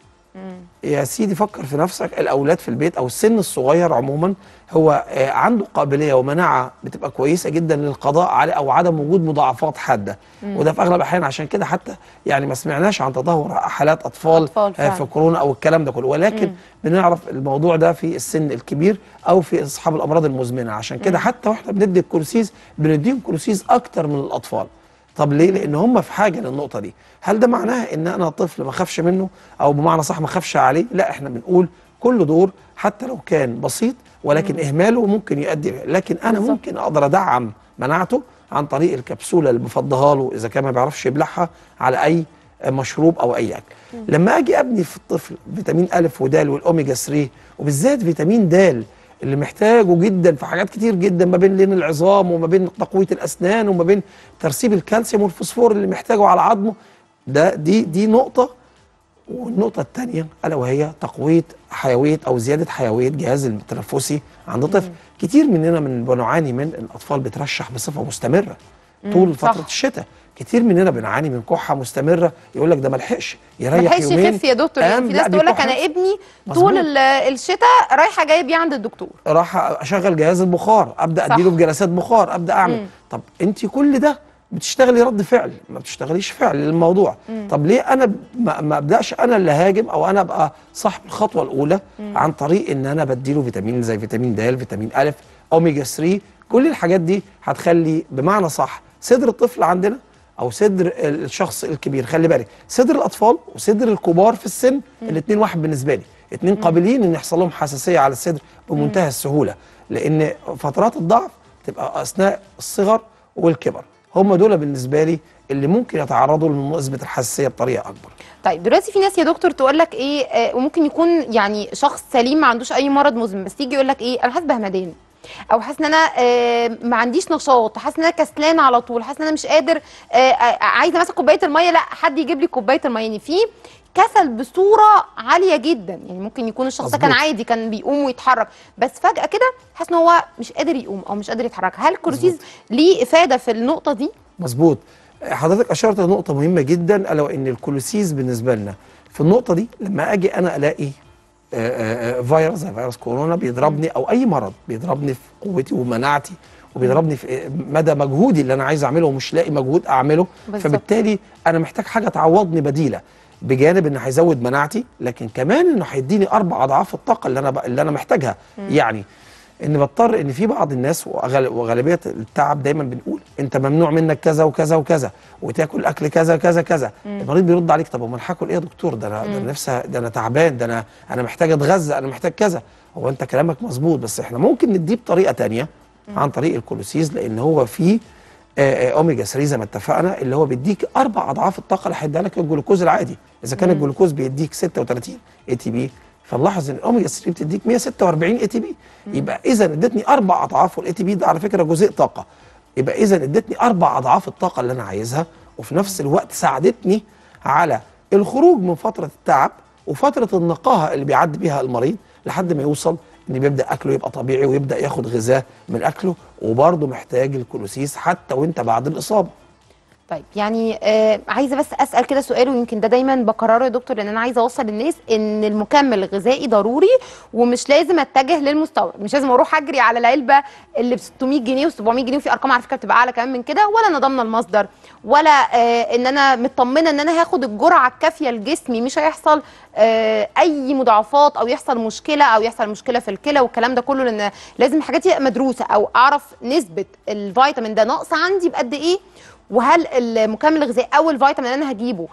Speaker 5: يا سيدي فكر في نفسك الاولاد في البيت او السن الصغير عموما هو آه، عنده قابليه ومناعه بتبقى كويسه جدا للقضاء على او عدم وجود مضاعفات حاده وده في اغلب الاحيان عشان كده حتى يعني ما سمعناش عن تدهور حالات اطفال,
Speaker 1: أطفال
Speaker 5: آه،
Speaker 1: فعلا.
Speaker 5: في كورونا او الكلام ده كله ولكن بنعرف الموضوع ده في السن الكبير او في اصحاب الامراض المزمنه عشان كده حتى واحنا بندي الكولوسيز بنديهم كولوسيز اكتر من الاطفال طب ليه؟ لان هم في حاجه للنقطه دي، هل ده معناها ان انا طفل ما اخافش منه او بمعنى صح ما اخافش عليه؟ لا احنا بنقول كل دور حتى لو كان بسيط ولكن اهماله ممكن يؤدي لكن انا
Speaker 1: بالظبط.
Speaker 5: ممكن اقدر ادعم مناعته عن طريق الكبسوله اللي بفضها له اذا كان ما بيعرفش يبلعها على اي مشروب او اي اكل. لما اجي ابني في الطفل فيتامين الف ودال والاوميجا 3 وبالذات فيتامين د اللي محتاجه جدا في حاجات كتير جدا ما بين لين العظام وما بين تقويه الاسنان وما بين ترسيب الكالسيوم والفوسفور اللي محتاجه على عظمه ده دي دي نقطه والنقطة الثانية ألا وهي تقوية حيوية أو زيادة حيوية الجهاز التنفسي عند الطفل كتير مننا من بنعاني من الأطفال بترشح بصفة مستمرة طول
Speaker 1: صح.
Speaker 5: فترة الشتاء كتير مننا بنعاني من كحة مستمرة يقول لك ده ما لحقش يريح
Speaker 1: ما لحقش
Speaker 5: يومين
Speaker 1: يخف يا دكتور يعني
Speaker 5: قام
Speaker 1: في
Speaker 5: لا
Speaker 1: ناس تقول لك
Speaker 5: بيكح
Speaker 1: انا
Speaker 5: نفسه.
Speaker 1: ابني
Speaker 5: مظبوط.
Speaker 1: طول ال- الشتاء رايحه جايه بيه عند الدكتور
Speaker 5: راح اشغل جهاز البخار ابدا
Speaker 1: صح.
Speaker 5: اديله بجلسات بخار ابدا اعمل
Speaker 1: مم.
Speaker 5: طب انت كل ده بتشتغلي رد فعل ما بتشتغليش فعل للموضوع طب ليه انا ما, ما ابداش انا اللي هاجم او انا ابقى صاحب الخطوه الاولى عن طريق ان انا بديله فيتامين زي فيتامين د فيتامين الف اوميجا 3 كل الحاجات دي هتخلي بمعنى صح صدر الطفل عندنا او صدر الشخص الكبير خلي بالك صدر الاطفال وصدر الكبار في السن الاثنين واحد بالنسبه لي اثنين قابلين ان يحصل لهم حساسيه على الصدر بمنتهى السهوله لان فترات الضعف تبقى اثناء الصغر والكبر هم دول بالنسبه لي اللي ممكن يتعرضوا لنسبه الحساسيه بطريقه اكبر
Speaker 1: طيب دلوقتي في ناس يا دكتور تقول لك ايه آه وممكن يكون يعني شخص سليم ما عندوش اي مرض مزمن بس يجي يقول لك ايه انا حاسس بهمدان او حاسس ان انا آه ما عنديش نشاط حاسس ان انا كسلان على طول حاسس ان انا مش قادر آه آه عايزه مثلا كوبايه الميه لا حد يجيب لي كوبايه الميه يعني في كسل بصوره عاليه جدا يعني ممكن يكون الشخص ده كان
Speaker 5: مظبوط.
Speaker 1: عادي كان بيقوم ويتحرك بس فجاه كده حاسس ان هو مش قادر يقوم او مش قادر يتحرك هل الكورتيز ليه افاده في النقطه دي
Speaker 5: مظبوط حضرتك اشرت لنقطه مهمه جدا الا وان الكولوسيز بالنسبه لنا في النقطه دي لما اجي انا الاقي آه، آه، فيروس زي فيروس كورونا بيضربني او اي مرض بيضربني في قوتي ومناعتي وبيضربني في مدى مجهودي اللي انا عايز اعمله ومش لاقي مجهود اعمله
Speaker 1: بالظبط.
Speaker 5: فبالتالي انا محتاج حاجه تعوضني بديله بجانب انه هيزود مناعتي لكن كمان انه هيديني اربع اضعاف الطاقه اللي انا ب... اللي انا محتاجها يعني ان بضطر ان في بعض الناس وغال- وغالبيه التعب دايما بنقول انت ممنوع منك كذا وكذا وكذا وتاكل اكل كذا كذا كذا المريض بيرد عليك طب امال هاكل ايه يا دكتور ده انا ده انا نفسي ده انا تعبان ده انا انا محتاج اتغذى انا محتاج كذا هو انت كلامك مظبوط بس احنا ممكن نديه بطريقه تانية عن طريق الكولوسيز لان هو فيه آه، آه، اوميجا 3 زي ما اتفقنا اللي هو بيديك اربع اضعاف الطاقه اللي هيديها لك الجلوكوز العادي اذا كان الجلوكوز بيديك 36 اي تي بي فنلاحظ ان الاوميجا 3 بتديك 146 اي تي بي يبقى اذا ادتني اربع اضعاف والاي تي بي ده على فكره جزيء طاقه يبقى اذا ادتني اربع اضعاف الطاقه اللي انا عايزها وفي نفس الوقت ساعدتني على الخروج من فتره التعب وفتره النقاهه اللي بيعدي بيها المريض لحد ما يوصل ان بيبدا اكله يبقى طبيعي ويبدا ياخد غذاء من اكله وبرضه محتاج الكولوسيس حتى وانت بعد الاصابه
Speaker 1: طيب يعني آه عايزه بس اسال كده سؤال ويمكن ده دايما بكرره يا دكتور لان انا عايزه اوصل للناس ان المكمل الغذائي ضروري ومش لازم اتجه للمستورد مش لازم اروح اجري على العلبه اللي ب 600 جنيه و700 جنيه وفي ارقام على فكره بتبقى اعلى كمان من كده ولا انا ضامنه المصدر ولا آه ان انا مطمنه ان انا هاخد الجرعه الكافيه لجسمي مش هيحصل آه اي مضاعفات او يحصل مشكله او يحصل مشكله في الكلى والكلام ده كله لان لازم الحاجات دي تبقى مدروسه او اعرف نسبه الفيتامين ده ناقصه عندي بقد ايه وهل المكمل الغذائي او الفيتامين اللي انا هجيبه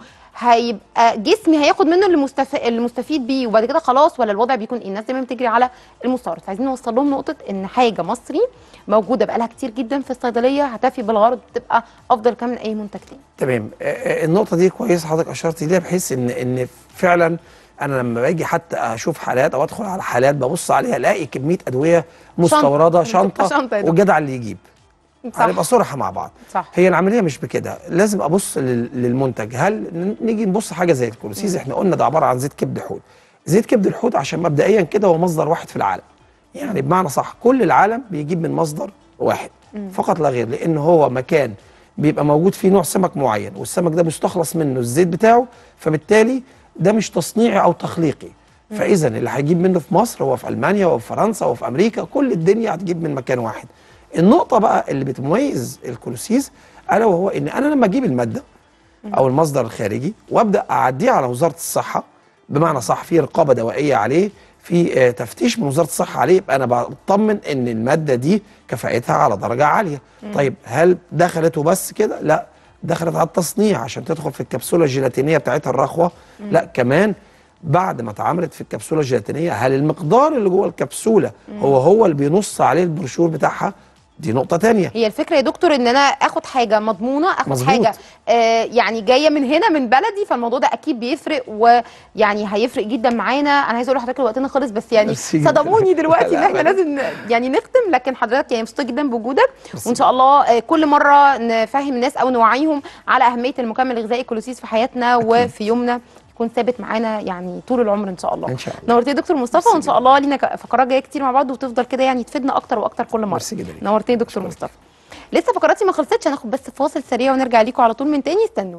Speaker 1: هيبقى جسمي هياخد منه المستف... المستفيد بيه وبعد كده خلاص ولا الوضع بيكون ايه الناس دايما بتجري على المستورد فعايزين نوصل لهم نقطه ان حاجه مصري موجوده بقالها كتير جدا في الصيدليه هتفي بالغرض تبقى افضل كمان من اي منتج تاني
Speaker 5: تمام آه، آه، النقطة دي كويسة حضرتك أشرت ليها بحيث إن إن فعلا أنا لما باجي حتى أشوف حالات أو أدخل على حالات ببص عليها ألاقي كمية أدوية مستوردة شنطة,
Speaker 1: شنطة يا دكتور.
Speaker 5: والجدع اللي يجيب
Speaker 1: صح
Speaker 5: هنبقى صراحة مع بعض
Speaker 1: صح.
Speaker 5: هي العملية مش بكده لازم أبص لل- للمنتج هل ن- نيجي نبص حاجة زي الكولوسيز إحنا قلنا ده عبارة عن زيت كبد حوت زيت كبد الحوت عشان مبدئيا كده هو مصدر واحد في العالم يعني بمعنى صح كل العالم بيجيب من مصدر واحد فقط لا غير لان هو مكان بيبقى موجود فيه نوع سمك معين والسمك ده بيستخلص منه الزيت بتاعه فبالتالي ده مش تصنيعي او تخليقي فاذا اللي هيجيب منه في مصر هو في المانيا وفي فرنسا وفي امريكا كل الدنيا هتجيب من مكان واحد النقطه بقى اللي بتميز الكولوسيس الا وهو ان انا لما اجيب الماده او المصدر الخارجي وابدا اعديه على وزاره الصحه بمعنى صح في رقابه دوائيه عليه في آه، تفتيش من وزاره الصحه عليه يبقى انا بطمن ان الماده دي كفاءتها على درجه عاليه طيب هل دخلت وبس كده لا دخلت على التصنيع عشان تدخل في الكبسوله الجيلاتينيه بتاعتها الرخوه لا كمان بعد ما اتعملت في الكبسوله الجيلاتينيه هل المقدار اللي جوه الكبسوله هو هو اللي بينص عليه البروشور بتاعها دي نقطه تانية
Speaker 1: هي الفكره يا دكتور ان انا اخد حاجه مضمونه اخد
Speaker 5: مظبوط.
Speaker 1: حاجه آه يعني جايه من هنا من بلدي فالموضوع ده اكيد بيفرق ويعني هيفرق جدا معانا انا عايزه اقول لحضرتك وقتنا خلص بس يعني
Speaker 5: ميرسي جداً.
Speaker 1: صدموني دلوقتي
Speaker 5: لا،
Speaker 1: ان احنا
Speaker 5: لا.
Speaker 1: لازم ن- يعني نختم لكن حضرتك يعني مبسوطه جدا بوجودك
Speaker 5: ميرسي.
Speaker 1: وان شاء الله آه كل مره نفهم الناس او نوعيهم على اهميه المكمل الغذائي كولوسيس في حياتنا وفي يومنا يكون ثابت معانا يعني طول العمر ان شاء الله
Speaker 5: ان شاء الله
Speaker 1: نورتي يا دكتور مصطفى وان شاء الله لينا ك- فقرات جايه كتير مع بعض وتفضل كده يعني تفيدنا اكتر واكتر كل مره
Speaker 5: ميرسي جدا ليك.
Speaker 1: نورتي يا دكتور مصطفى لسه فقراتي ما خلصتش هناخد بس فاصل سريع ونرجع ليكم على طول من تاني استنوني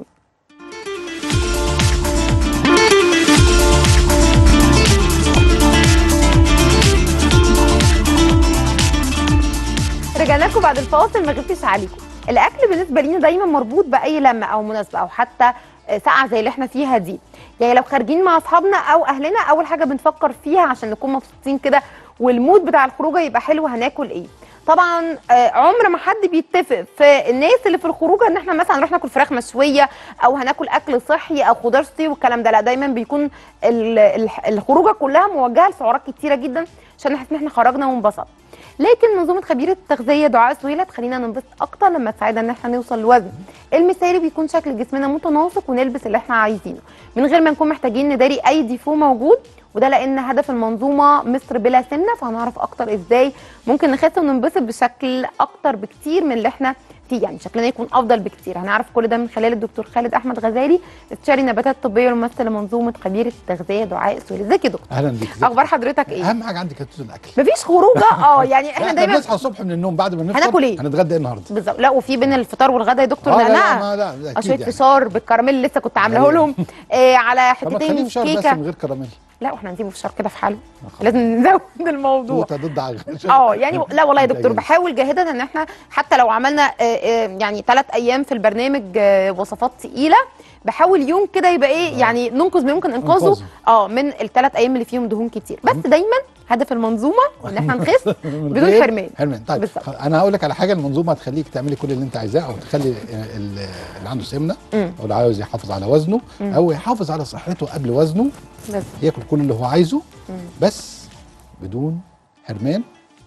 Speaker 1: رجعنا لكم بعد الفاصل ما غبتش عليكم الاكل بالنسبه لينا دايما مربوط باي لمه او مناسبه او حتى آه، ساعه زي اللي احنا فيها دي يعني لو خارجين مع اصحابنا او اهلنا اول حاجه بنفكر فيها عشان نكون مبسوطين كده والمود بتاع الخروجه يبقى حلو هناكل ايه طبعا آه، عمر ما حد بيتفق في الناس اللي في الخروجه ان احنا مثلا نروح ناكل فراخ مشويه او هناكل اكل صحي او خضار صحي والكلام ده لا دايما بيكون ال- ال- الخروجه كلها موجهه لسعرات كتيره جدا عشان نحس ان احنا خرجنا وانبسطنا لكن منظومه خبيره التغذيه دعاء سويله تخلينا ننبسط اكتر لما تساعدنا ان احنا نوصل لوزن المثالي بيكون شكل جسمنا متناسق ونلبس اللي احنا عايزينه من غير ما نكون محتاجين نداري اي ديفو موجود وده لان هدف المنظومه مصر بلا سمنه فهنعرف اكتر ازاي ممكن نخس وننبسط بشكل اكتر بكتير من اللي احنا فيه يعني شكلنا يكون افضل بكتير هنعرف كل ده من خلال الدكتور خالد احمد غزالي استشاري نباتات طبيه وممثل لمنظومه خبيره التغذيه دعاء سويله ازيك يا دكتور
Speaker 6: اهلا بيك
Speaker 1: اخبار حضرتك ايه
Speaker 6: اهم حاجه عندي كانت الاكل
Speaker 1: مفيش خروجه اه يعني
Speaker 6: لا،
Speaker 1: احنا دايما
Speaker 6: بنصحى الصبح من النوم بعد ما نفطر
Speaker 1: هناكل إيه؟
Speaker 6: هنتغدى ايه النهارده
Speaker 1: بالظبط لا وفي بين الفطار والغدا يا دكتور
Speaker 6: آه، لا، لا،
Speaker 1: نعناع
Speaker 6: ما- لا، ده
Speaker 1: آه،
Speaker 6: أكيد
Speaker 1: شويه
Speaker 6: يعني.
Speaker 1: فشار بالكراميل اللي لسه كنت عاملاه
Speaker 6: أيوة.
Speaker 1: لهم آه على
Speaker 6: طب ما تخليه
Speaker 1: حتتين
Speaker 6: فشار بس
Speaker 1: كيكه
Speaker 6: من غير كراميل
Speaker 1: لا واحنا هنجيبه فشار كده في حاله لازم نزود الموضوع
Speaker 6: توته ضد عجل
Speaker 1: اه يعني لا والله يا دكتور
Speaker 6: جايز.
Speaker 1: بحاول جاهدا ان احنا حتى لو عملنا آه، آه، يعني ثلاث ايام في البرنامج آه، وصفات تقيله بحاول يوم كده يبقى ايه يعني ننقذ ما يمكن انقاذه
Speaker 6: إنقاذه.
Speaker 1: اه من الثلاث ايام اللي فيهم دهون كتير بس دايما هدف المنظومه ان احنا نخس
Speaker 6: من
Speaker 1: بدون
Speaker 6: غير
Speaker 1: حرمان
Speaker 6: حرمان طيب
Speaker 1: بالظبط.
Speaker 6: خ- انا هقول لك على حاجه المنظومه هتخليك تعملي كل اللي انت عايزاه او تخلي ال- ال- اللي عنده سمنه
Speaker 1: مم.
Speaker 6: او اللي عاوز يحافظ على وزنه او يحافظ على صحته قبل وزنه
Speaker 1: بس
Speaker 6: ياكل كل اللي هو عايزه بس بدون حرمان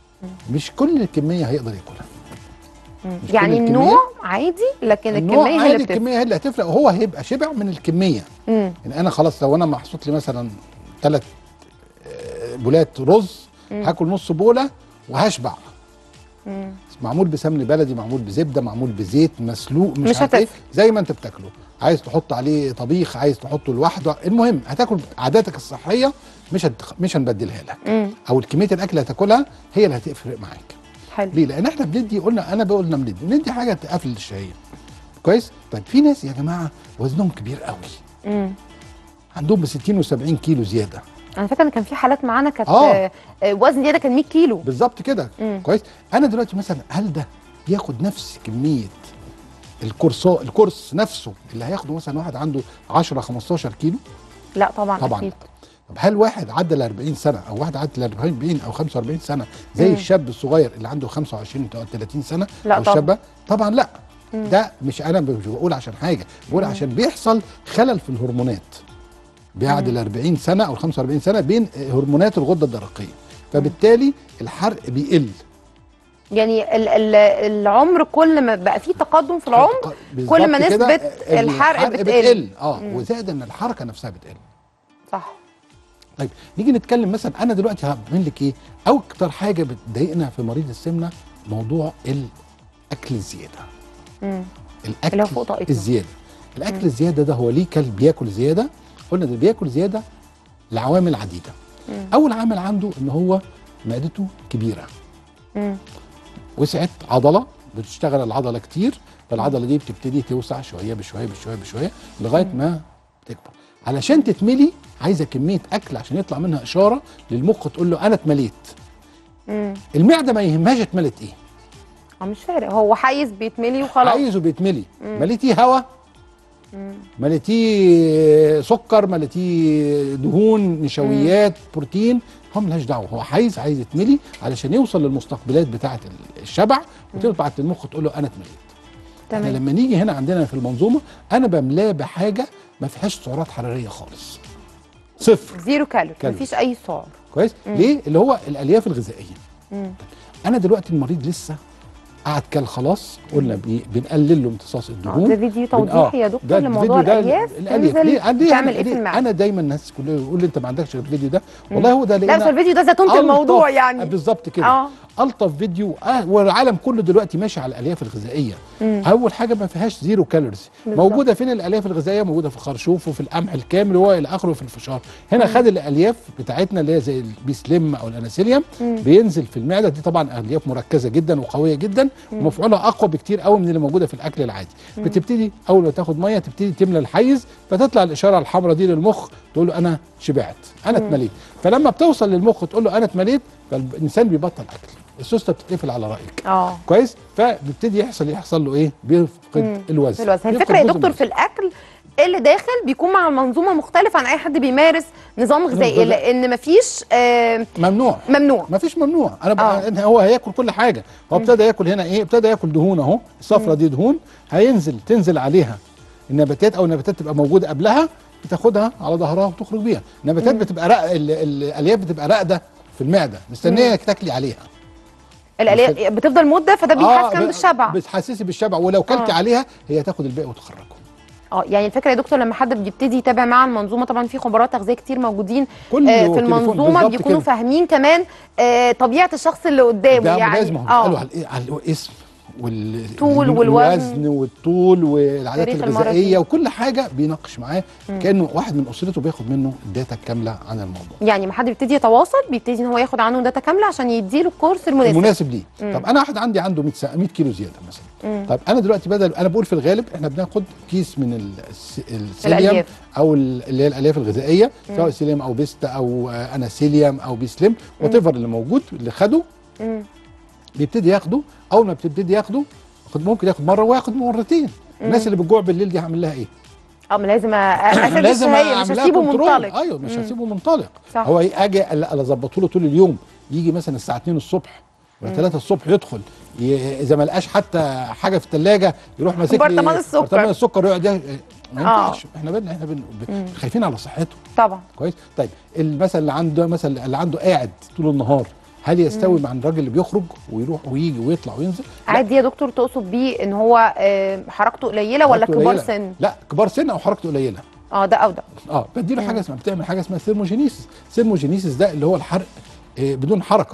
Speaker 6: مش كل الكميه هيقدر ياكلها مش كل
Speaker 1: يعني
Speaker 6: الكمية.
Speaker 1: النوع عادي لكن
Speaker 6: النوع
Speaker 1: الكميه هي
Speaker 6: عادي
Speaker 1: اللي بتفرق
Speaker 6: الكميه هي اللي هتفرق وهو هيبقى شبع من الكميه
Speaker 1: مم.
Speaker 6: يعني انا خلاص لو انا محطوط لي مثلا ثلاث بولات رز هاكل نص بوله وهشبع
Speaker 1: مم.
Speaker 6: معمول بسمن بلدي معمول بزبده معمول بزيت مسلوق مش,
Speaker 1: مش
Speaker 6: عارف ايه
Speaker 1: هتفرق.
Speaker 6: زي ما انت بتاكله عايز تحط عليه طبيخ عايز تحطه لوحده المهم هتاكل عاداتك الصحيه مش هتخ... مش هنبدلها لك
Speaker 1: مم.
Speaker 6: او كميه الاكل اللي هتاكلها هي اللي هتفرق معاك
Speaker 1: حلو
Speaker 6: ليه لان احنا بندي قلنا انا بقولنا بندي بندي حاجه تقفل الشهيه كويس طيب في ناس يا جماعه وزنهم كبير قوي
Speaker 1: مم.
Speaker 6: عندهم ب 60 و70 كيلو زياده
Speaker 1: انا فاكره ان كان في حالات معانا كانت
Speaker 6: آه.
Speaker 1: آه، آه، وزن زياده كان 100 كيلو
Speaker 6: بالظبط كده
Speaker 1: مم.
Speaker 6: كويس انا دلوقتي مثلا هل ده ياخد نفس كميه الكورسو الكورس نفسه اللي هياخده مثلا واحد عنده 10 15 كيلو
Speaker 1: لا طبعا
Speaker 6: طبعا
Speaker 1: اكيد
Speaker 6: طب هل واحد عدى ال 40 سنه او واحد عدى ال 40 او 45 سنه زي
Speaker 1: مم.
Speaker 6: الشاب الصغير اللي عنده 25 او 30 سنه
Speaker 1: لا
Speaker 6: او
Speaker 1: طبعا.
Speaker 6: الشابه طبعا لا ده مش انا مش بقول عشان حاجه بقول عشان بيحصل خلل في الهرمونات بعد ال 40 سنه او 45 سنه بين هرمونات الغده الدرقيه فبالتالي الحرق بيقل
Speaker 1: يعني ال ال العمر كل ما بقى فيه تقدم في العمر
Speaker 6: بالظبط
Speaker 1: كل ما
Speaker 6: كده
Speaker 1: نسبة الحرق بتقل.
Speaker 6: اه
Speaker 1: مم.
Speaker 6: وزائد ان الحركه نفسها بتقل
Speaker 1: صح
Speaker 6: طيب نيجي نتكلم مثلا انا دلوقتي هعمل لك ايه اكتر حاجه بتضايقنا في مريض السمنه موضوع الاكل الزياده
Speaker 1: مم.
Speaker 6: الاكل
Speaker 1: اللي هو فوق طاقته.
Speaker 6: الزياده الاكل الزياده ده هو ليه كلب بياكل زياده قلنا ده بياكل زياده لعوامل عديده اول عامل عنده ان هو معدته كبيره
Speaker 1: مم.
Speaker 6: وسعت عضله بتشتغل العضله كتير فالعضله دي بتبتدي توسع شويه بشويه بشويه بشويه لغايه ما تكبر علشان تتملي عايزه كميه اكل عشان يطلع منها اشاره للمخ تقول له انا اتمليت
Speaker 1: مم.
Speaker 6: المعده ما يهمهاش اتملت ايه
Speaker 1: اه مش فارق هو حيز بيتملي وخلاص
Speaker 6: عايزه بيتملي مليتيه هوا مليتيه سكر مليتيه دهون نشويات بروتين هو ملهاش دعوه هو عايز عايز يتملي علشان يوصل للمستقبلات بتاعه الشبع وتبعت للمخ تقول له انا اتمليت احنا
Speaker 1: تمام
Speaker 6: لما نيجي هنا عندنا في المنظومه انا بملاه بحاجه ما فيهاش سعرات حراريه خالص صفر
Speaker 1: زيرو كالوري
Speaker 6: كالوري.
Speaker 1: مفيش اي سعر
Speaker 6: كويس ليه اللي هو الالياف الغذائيه
Speaker 1: مم.
Speaker 6: انا دلوقتي المريض لسه قعد كل خلاص قلنا بي بنقلل له امتصاص
Speaker 1: اه
Speaker 6: الدهون
Speaker 1: ده فيديو
Speaker 6: بن-
Speaker 1: توضيحي يا
Speaker 6: ده
Speaker 1: دكتور لموضوع
Speaker 6: الفيديو ده
Speaker 1: الالياف
Speaker 6: الالياف
Speaker 1: تنزل
Speaker 6: ليه ليه
Speaker 1: تعمل ايه
Speaker 6: ليه؟
Speaker 1: في المعده
Speaker 6: انا دايما الناس كلها يقول لي انت ما عندكش غير الفيديو ده والله هو ده
Speaker 1: لا
Speaker 6: لقينا
Speaker 1: بس الفيديو ده زيتونه الموضوع
Speaker 6: ألطف-
Speaker 1: يعني
Speaker 6: بالظبط كده
Speaker 1: اه
Speaker 6: الطف فيديو آه والعالم كله دلوقتي ماشي على الالياف الغذائيه
Speaker 1: مم.
Speaker 6: اول حاجه ما فيهاش زيرو كالوريز
Speaker 1: بالظبط.
Speaker 6: موجوده فين الالياف الغذائيه موجوده في الخرشوف وفي القمح الكامل وهو الى اخره في الفشار هنا خد الالياف بتاعتنا اللي هي زي البي سليم او الاناسيليوم بينزل في المعده دي طبعا الياف مركزه جدا وقويه جدا ومفعولها اقوى بكتير قوي من اللي موجوده في الاكل العادي بتبتدي اول ما تاخد ميه تبتدي تملى الحيز فتطلع الاشاره الحمراء دي للمخ تقول له انا شبعت انا اتمليت فلما بتوصل للمخ تقول له انا اتمليت فالانسان بيبطل اكل السوسته بتتقفل على رايك
Speaker 1: اه
Speaker 6: كويس فبيبتدي يحصل يحصل له ايه بيفقد الوزن
Speaker 1: في الوزن
Speaker 6: بيفقد
Speaker 1: الفكره يا
Speaker 6: جزء من
Speaker 1: دكتور في
Speaker 6: الوزن.
Speaker 1: الاكل اللي داخل بيكون مع منظومه مختلفه عن اي حد بيمارس نظام غذائي
Speaker 6: غذائي.
Speaker 1: لان مفيش آه
Speaker 6: ممنوع
Speaker 1: ممنوع
Speaker 6: ما فيش ممنوع انا
Speaker 1: آه.
Speaker 6: بقى إن هو هياكل كل حاجه هو ابتدى ياكل هنا ايه ابتدى ياكل دهون اهو الصفرة دي دهون هينزل تنزل عليها النباتات او النباتات تبقى موجوده قبلها بتاخدها على ظهرها وتخرج بيها النباتات بتبقى رق... ال- ال- الالياف بتبقى راقده في المعده مستنيه انك تاكلي عليها
Speaker 1: الالياف بتفضل مده فده بيحس كمان
Speaker 6: ب-
Speaker 1: بالشبع
Speaker 6: بتحسسي بالشبع ولو كلتي
Speaker 1: آه.
Speaker 6: عليها هي تاخد الباقي وتخرجه
Speaker 1: اه يعني الفكره يا دكتور لما حد بيبتدي يتابع مع المنظومه طبعا في خبراء تغذيه كتير موجودين
Speaker 6: كله
Speaker 1: آه في
Speaker 6: تليفون،
Speaker 1: المنظومه
Speaker 6: بالظبط
Speaker 1: بيكونوا
Speaker 6: كده.
Speaker 1: فاهمين كمان آه طبيعه الشخص اللي قدامه
Speaker 6: ده
Speaker 1: يعني
Speaker 6: لازم هم بيسالوا على الإيه؟ على الاسم وال
Speaker 1: طول
Speaker 6: ال-
Speaker 1: والوزن.
Speaker 6: الوزن والطول والعادات
Speaker 1: تاريخ
Speaker 6: الغذائيه
Speaker 1: المرض.
Speaker 6: وكل حاجه بيناقش معاه كانه واحد من اسرته بياخد منه الداتا الكامله عن الموضوع
Speaker 1: يعني ما حد بيبتدي يتواصل بيبتدي ان هو ياخد عنه داتا كامله عشان يديله الكورس المناسب
Speaker 6: المناسب ليه طب انا واحد عندي عنده 100 سا- 100 كيلو زياده مثلا طب انا دلوقتي بدل انا بقول في الغالب احنا بناخد كيس من ال- الس- السيليوم
Speaker 1: الألياف.
Speaker 6: او ال- اللي هي الالياف الغذائيه سواء سيليوم او بيستا او آه، اناسيليوم او بيسلم وات اللي موجود اللي خده
Speaker 1: مم.
Speaker 6: بيبتدي ياخده اول ما بتبتدي ياخده خد ممكن ياخد مره وياخد مرتين الناس اللي بتجوع بالليل دي هعمل لها ايه؟
Speaker 1: اه ما لازم أ- اسد
Speaker 6: لازم
Speaker 1: الشهيه مش
Speaker 6: أعمل لها
Speaker 1: هسيبه
Speaker 6: كنترول.
Speaker 1: منطلق
Speaker 6: ايوه مش
Speaker 1: مم.
Speaker 6: هسيبه منطلق
Speaker 1: صح.
Speaker 6: هو اجي ألا- اظبطه له طول اليوم يجي مثلا الساعه 2 الصبح ولا 3 الصبح يدخل ي- اذا ما لقاش حتى حاجه في الثلاجه يروح ماسك لي
Speaker 1: برطمان السكر.
Speaker 6: برطمان السكر ويقعد ي- ما
Speaker 1: آه.
Speaker 6: ينفعش احنا بدنا احنا بن... ب- خايفين على صحته
Speaker 1: طبعا
Speaker 6: كويس طيب المثل اللي عنده مثلا اللي عنده قاعد طول النهار هل يستوي مع الراجل اللي بيخرج ويروح ويجي ويطلع وينزل؟ لا،
Speaker 1: عادي يا دكتور تقصد بيه ان هو آه، حركته قليله ولا
Speaker 6: حركته
Speaker 1: كبار
Speaker 6: قليلة.
Speaker 1: سن
Speaker 6: لا كبار سن او حركته قليله
Speaker 1: اه ده او ده
Speaker 6: اه بديله حاجه اسمها بتعمل حاجه اسمها ثيرموجينيسيس ثيرموجينيسيس ده اللي هو الحرق آه بدون حركه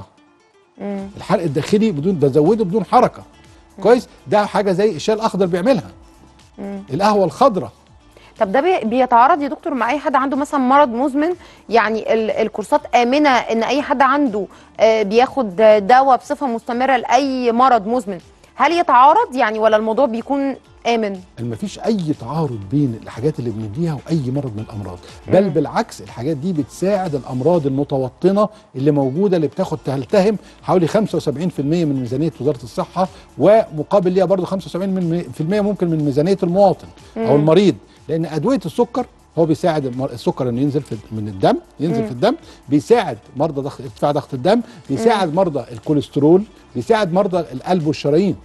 Speaker 1: مم.
Speaker 6: الحرق الداخلي بدون بزوده بدون حركه كويس ده حاجه زي الشاي الاخضر بيعملها القهوه الخضراء
Speaker 1: طب ده بي- بيتعارض يا دكتور مع اي حد عنده مثلا مرض مزمن يعني ال- الكورسات امنه ان اي حد عنده آه، بياخد آه، دواء بصفه مستمره لاي مرض مزمن هل يتعارض يعني ولا الموضوع بيكون امن
Speaker 6: ما فيش اي تعارض بين الحاجات اللي بنديها واي مرض من الامراض بل بالعكس الحاجات دي بتساعد الامراض المتوطنه اللي موجوده اللي بتاخد تلتهم حوالي 75% من ميزانيه وزاره الصحه ومقابل ليها برضه 75% من في المية ممكن من ميزانيه المواطن او المريض لان ادويه السكر هو بيساعد المر- السكر انه ينزل في من الدم ينزل في الدم بيساعد مرضى ضغط ارتفاع ضغط الدم بيساعد مرضى الكوليسترول بيساعد مرضى القلب والشرايين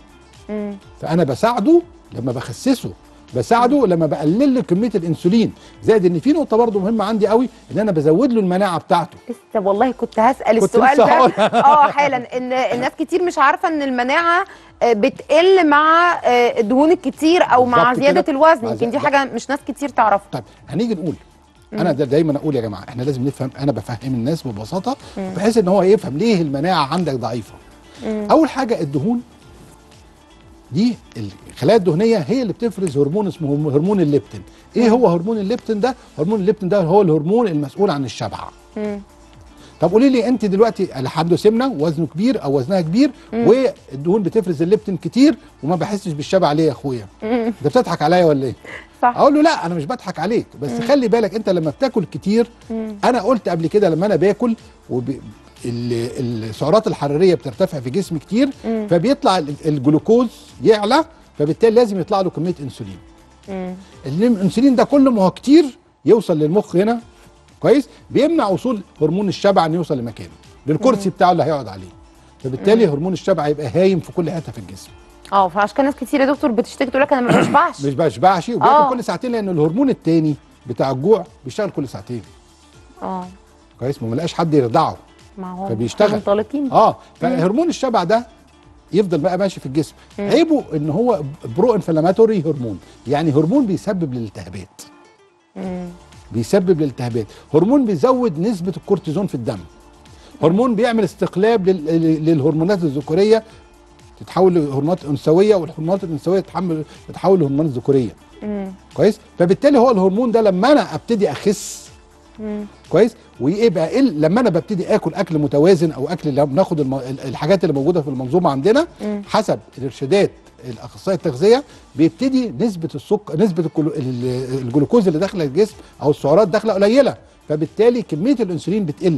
Speaker 6: فانا بساعده لما بخسسه بساعده لما بقلل له كميه الانسولين زائد ان في نقطه برضه مهمه عندي قوي ان انا بزود له المناعه بتاعته
Speaker 1: لسه والله كنت هسال
Speaker 6: كنت
Speaker 1: السؤال
Speaker 6: لسه
Speaker 1: ده
Speaker 6: هقول.
Speaker 1: اه حالا ان الناس كتير مش عارفه ان المناعه آه، بتقل مع آه، الدهون الكتير او مع
Speaker 6: بالظبط
Speaker 1: زياده
Speaker 6: كده.
Speaker 1: الوزن
Speaker 6: مع
Speaker 1: يمكن دي
Speaker 6: زي-
Speaker 1: حاجه مش ناس كتير تعرفها
Speaker 6: طيب هنيجي نقول انا دا دايما اقول يا جماعه احنا لازم نفهم انا بفهم الناس ببساطه بحيث ان هو يفهم ليه المناعه عندك ضعيفه اول حاجه الدهون دي الخلايا الدهنيه هي اللي بتفرز هرمون اسمه هرم- هرمون الليبتين ايه هو هرمون الليبتين ده هرمون الليبتين ده هو الهرمون المسؤول عن الشبع
Speaker 1: مم.
Speaker 6: طب قولي لي انت دلوقتي اللي عنده سمنه وزنه كبير او وزنها كبير والدهون بتفرز الليبتين كتير وما بحسش بالشبع ليه يا اخويا
Speaker 1: مم.
Speaker 6: ده بتضحك عليا ولا ايه
Speaker 1: صح
Speaker 6: اقول له لا انا مش بضحك عليك بس خلي بالك انت لما بتاكل كتير
Speaker 1: مم.
Speaker 6: انا قلت قبل كده لما انا باكل وب... ال- السعرات الحراريه بترتفع في جسمي كتير
Speaker 1: مم.
Speaker 6: فبيطلع ال- الجلوكوز يعلى فبالتالي لازم يطلع له كميه انسولين
Speaker 1: مم.
Speaker 6: الانسولين ده كل ما هو كتير يوصل للمخ هنا كويس بيمنع وصول هرمون الشبع انه يوصل لمكانه للكرسي بتاعه اللي هيقعد عليه فبالتالي هرمون الشبع يبقى هايم في كل حته في الجسم
Speaker 1: اه فعشان كده ناس كتير يا دكتور بتشتكي تقول لك انا ما بشبعش
Speaker 6: مش بشبعش
Speaker 1: آه.
Speaker 6: وبياكل كل ساعتين لان الهرمون التاني بتاع الجوع بيشتغل كل ساعتين
Speaker 1: اه
Speaker 6: كويس ما ملاقاش حد يرضعه
Speaker 1: ما هو
Speaker 6: فبيشتغل.
Speaker 1: منطلقين
Speaker 6: اه فهرمون الشبع ده يفضل بقى ماشي في الجسم عيبه ان هو برو انفلاماتوري هرمون يعني هرمون بيسبب للالتهابات
Speaker 1: مم.
Speaker 6: بيسبب للالتهابات هرمون بيزود نسبه الكورتيزون في الدم هرمون بيعمل استقلاب لل- للهرمونات الذكوريه تتحول لهرمونات انثويه والهرمونات الانثويه تتحمل تتحول لهرمونات ذكوريه
Speaker 1: مم.
Speaker 6: كويس فبالتالي هو الهرمون ده لما انا ابتدي اخس
Speaker 1: مم.
Speaker 6: كويس ويبقى ايه لما انا ببتدي اكل اكل متوازن او اكل اللي بناخد الم... الحاجات اللي موجوده في المنظومه عندنا
Speaker 1: مم.
Speaker 6: حسب الارشادات الاخصائي التغذيه بيبتدي نسبه السكر نسبه الكلو... ال- الجلوكوز اللي داخله الجسم او السعرات داخله قليله فبالتالي كميه الانسولين بتقل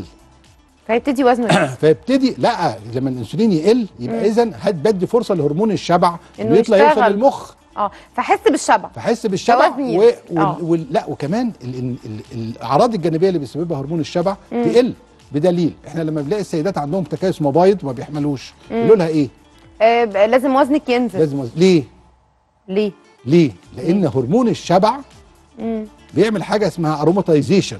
Speaker 1: فيبتدي وزنه يقل.
Speaker 6: فيبتدي لا لما الانسولين يقل يبقى اذا هتبدي فرصه لهرمون الشبع
Speaker 1: إنه
Speaker 6: انه يطلع يوصل
Speaker 1: يشتغل.
Speaker 6: للمخ
Speaker 1: اه فحس بالشبع
Speaker 6: فحس بالشبع
Speaker 1: فوزن
Speaker 6: و...
Speaker 1: ينزل.
Speaker 6: وال...
Speaker 1: آه.
Speaker 6: وال... لا وكمان ال... ال... ال... الاعراض الجانبيه اللي بيسببها هرمون الشبع تقل بدليل احنا لما بنلاقي السيدات عندهم تكيس مبايض وما بيحملوش يقولوا لها ايه
Speaker 1: آه ب- لازم وزنك ينزل
Speaker 6: لازم وز... ليه
Speaker 1: ليه
Speaker 6: ليه لان هرمون الشبع
Speaker 1: مم.
Speaker 6: بيعمل حاجه اسمها اروماتيزيشن